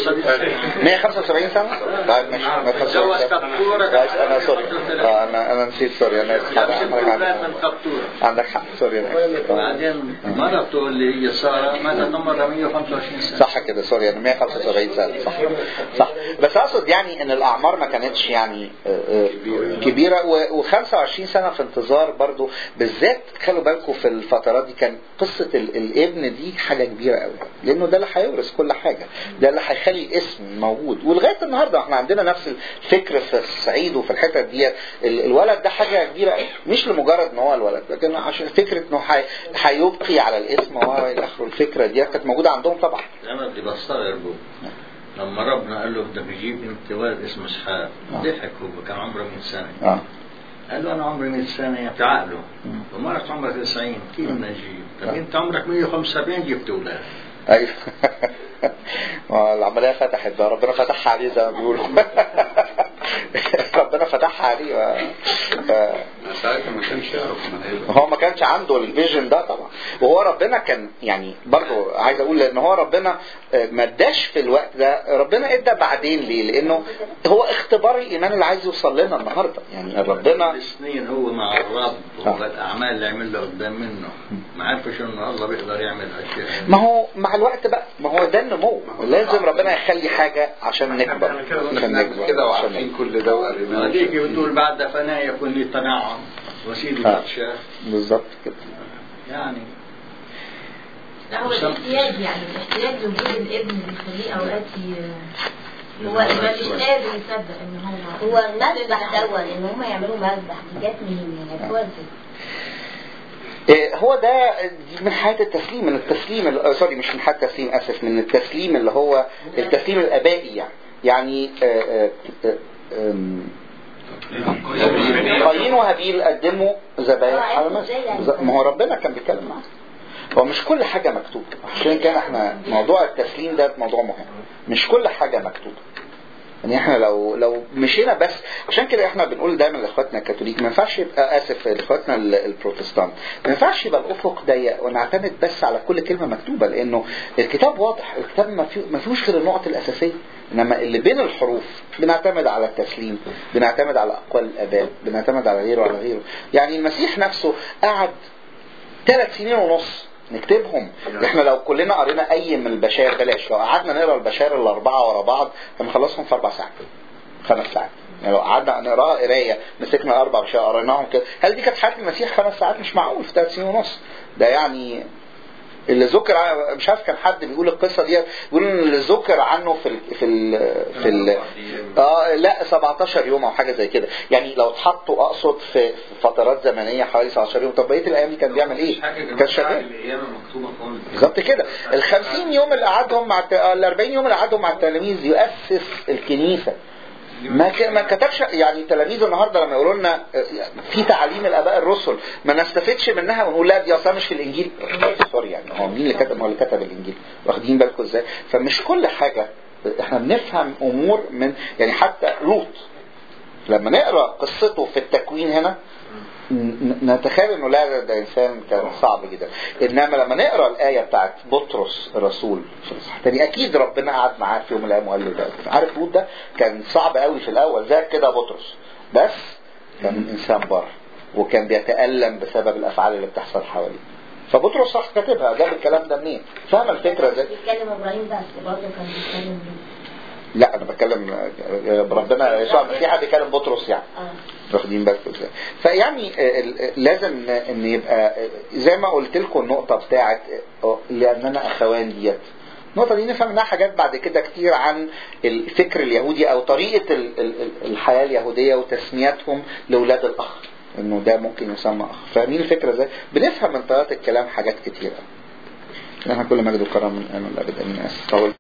175 سنه؟ طيب ماشي 175 جوز سنه كبتورة كويس، انا سوري آه، انا انا نسيت سوري انا اسف لابس حضرتك الكوبايات عندك من كبتورة عندك حق سوري انا آسف. آه. بعدين مرته اللي هي سارة ماتت عمرها 125 سنة صح كده سوري انا 175 سنه صح صح بس اقصد يعني ان الاعمار ما كانتش يعني آه، آه، كبيره و25 سنه في انتظار برضو بالذات خلوا بالكم في الفترات دي كان قصه ال- الابن دي حاجه كبيره قوي لانه ده اللي هيورث كل حاجه ده اللي هيخلي الاسم موجود ولغايه النهارده احنا عندنا نفس الفكر في الصعيد وفي الحتت دي ال- الولد ده حاجه كبيره قوي مش لمجرد ان هو الولد لكن عشان فكره انه هي- هيبقي على الاسم والى اخره الفكره دي كانت موجوده عندهم طبعا أنا اللي بستغربه لما ربنا قال له ده بيجيب انت ولد اسمه اسحاق آه. ضحك هو كان عمره 100 سنة اه قال له انا عمري 100 سنة يا بعقله مم. ومرت عمرها 90 كيف بدنا نجيب؟ طب انت عمرك 175 جبت اولاد ايوه ما العمليه فتحت بقى ربنا فتحها عليه زي ما بيقولوا ربنا فتحها عليه و... ف... ساعتها ما كانش يعرف ما هيبقى هو ما كانش عنده الفيجن ده طبعا وهو ربنا كان يعني برضو عايز اقول ان هو ربنا آه، ما اداش في الوقت ده ربنا ادى بعدين ليه لانه هو اختبار الايمان اللي عايز يوصل لنا النهارده يعني ربنا سنين هو مع الرب آه. والاعمال اللي عملها قدام منه ما عرفش انه الله بيقدر يعمل هالشيء ما هو مع الوقت بقى ما هو ده النمو لازم ربنا يخلي حاجه عشان نكبر عشان احنا نكبر كده عشان وعارفين نكبر. كل ده وقريناه هذيك بتقول بعد فناء يكون لي تنعم وسيدي آه. باتشاه بالظبط كده يعني لا هو الاحتياج يعني الاحتياج لوجود الابن بيخليه اوقات ي- هو ما مش قادر يصدق ان هو هو المذبح دون ان هم يعملوا مذبح دي جت منين يعني عرفوها ازاي؟ إيه، هو ده دي من حياة التسليم من التسليم ال- آه، سوري مش من حياة التسليم اسف من التسليم اللي هو التسليم الابائي يعني يعني آه، آه، آه، آم، قايين وهابيل قدموا ذبايح على مسجد ما هو ربنا كان بيتكلم معاه هو مش كل حاجة مكتوبة عشان كده احنا موضوع التسليم ده موضوع مهم مش كل حاجة مكتوبة يعني احنا لو لو مشينا بس عشان كده احنا بنقول دايما لاخواتنا الكاثوليك ما ينفعش يبقى اسف لاخواتنا ال- البروتستانت ما ينفعش يبقى الافق ضيق ونعتمد بس على كل كلمه مكتوبه لانه الكتاب واضح الكتاب ما فيه- ما فيهوش غير النقط الاساسيه انما اللي بين الحروف بنعتمد على التسليم بنعتمد على اقوال الاباء بنعتمد على غيره وعلى غيره يعني المسيح نفسه قعد ثلاث سنين ونص نكتبهم احنا لو كلنا قرينا اي من البشائر بلاش لو قعدنا نقرا البشائر الاربعه ورا بعض هنخلصهم في اربع ساعات خمس ساعات يعني لو قعدنا نقراها قرايه مسكنا اربع بشائر قريناهم كده هل دي كانت حياه المسيح خمس ساعات مش معقول في ثلاث سنين ونص ده يعني اللي ذكر ع- مش عارف كان حد بيقول القصه دي بيقول ان اللي ذكر عنه في ال في ال في ال اه لا 17 يوم او حاجه زي كده يعني لو اتحطوا اقصد في في فترات زمنيه حوالي 17 يوم طب بقيه الايام دي كان بيعمل ايه؟ كان شغال القيامة مكتوبة خالص بالظبط كده ال 50 يوم اللي قعدهم مع الت- ال 40 يوم اللي قعدهم مع التلاميذ يؤسس الكنيسه ما ك- ما كتبش يعني التلاميذ النهارده لما يقولوا لنا في تعاليم الاباء الرسل ما نستفدش منها ونقول لا دي اصلا مش في الانجيل سوري يعني هو مين اللي كتب هو اللي كتب الانجيل واخدين بالكم ازاي فمش كل حاجه احنا بنفهم امور من يعني حتى لوط لما نقرا قصته في التكوين هنا ن- نتخيل انه لا ده, ده انسان كان صعب جدا انما لما نقرا الايه بتاعت بطرس الرسول في الاصحاح الثاني اكيد ربنا قعد معاه في يوم من الايام وقال له ده عارف لوط ده كان صعب قوي في الاول زي كده بطرس بس كان انسان بر وكان بيتالم بسبب الافعال اللي بتحصل حواليه فبطرس راح كاتبها جاب الكلام ده منين فاهم الفكره ازاي بيتكلم ابراهيم بس برضه كان بيتكلم لا انا بتكلم آه، ربنا يسوع المسيح بيكلم بطرس يعني اه واخدين بالكم ازاي فيعني آه، ال- آه، لازم ان يبقى آه، زي ما قلت لكم النقطه بتاعت آه، لاننا اخوان ديت النقطة دي نفهم منها حاجات بعد كده كتير عن الفكر اليهودي أو طريقة ال- ال- ال- الحياة اليهودية وتسميتهم لأولاد الأخ إنه ده ممكن يسمى أخ فاهمين الفكرة ازاي؟ بنفهم من طريقة الكلام حاجات كتيرة. احنا كل مجد وكرم من آمن الأبد أمين آسف طول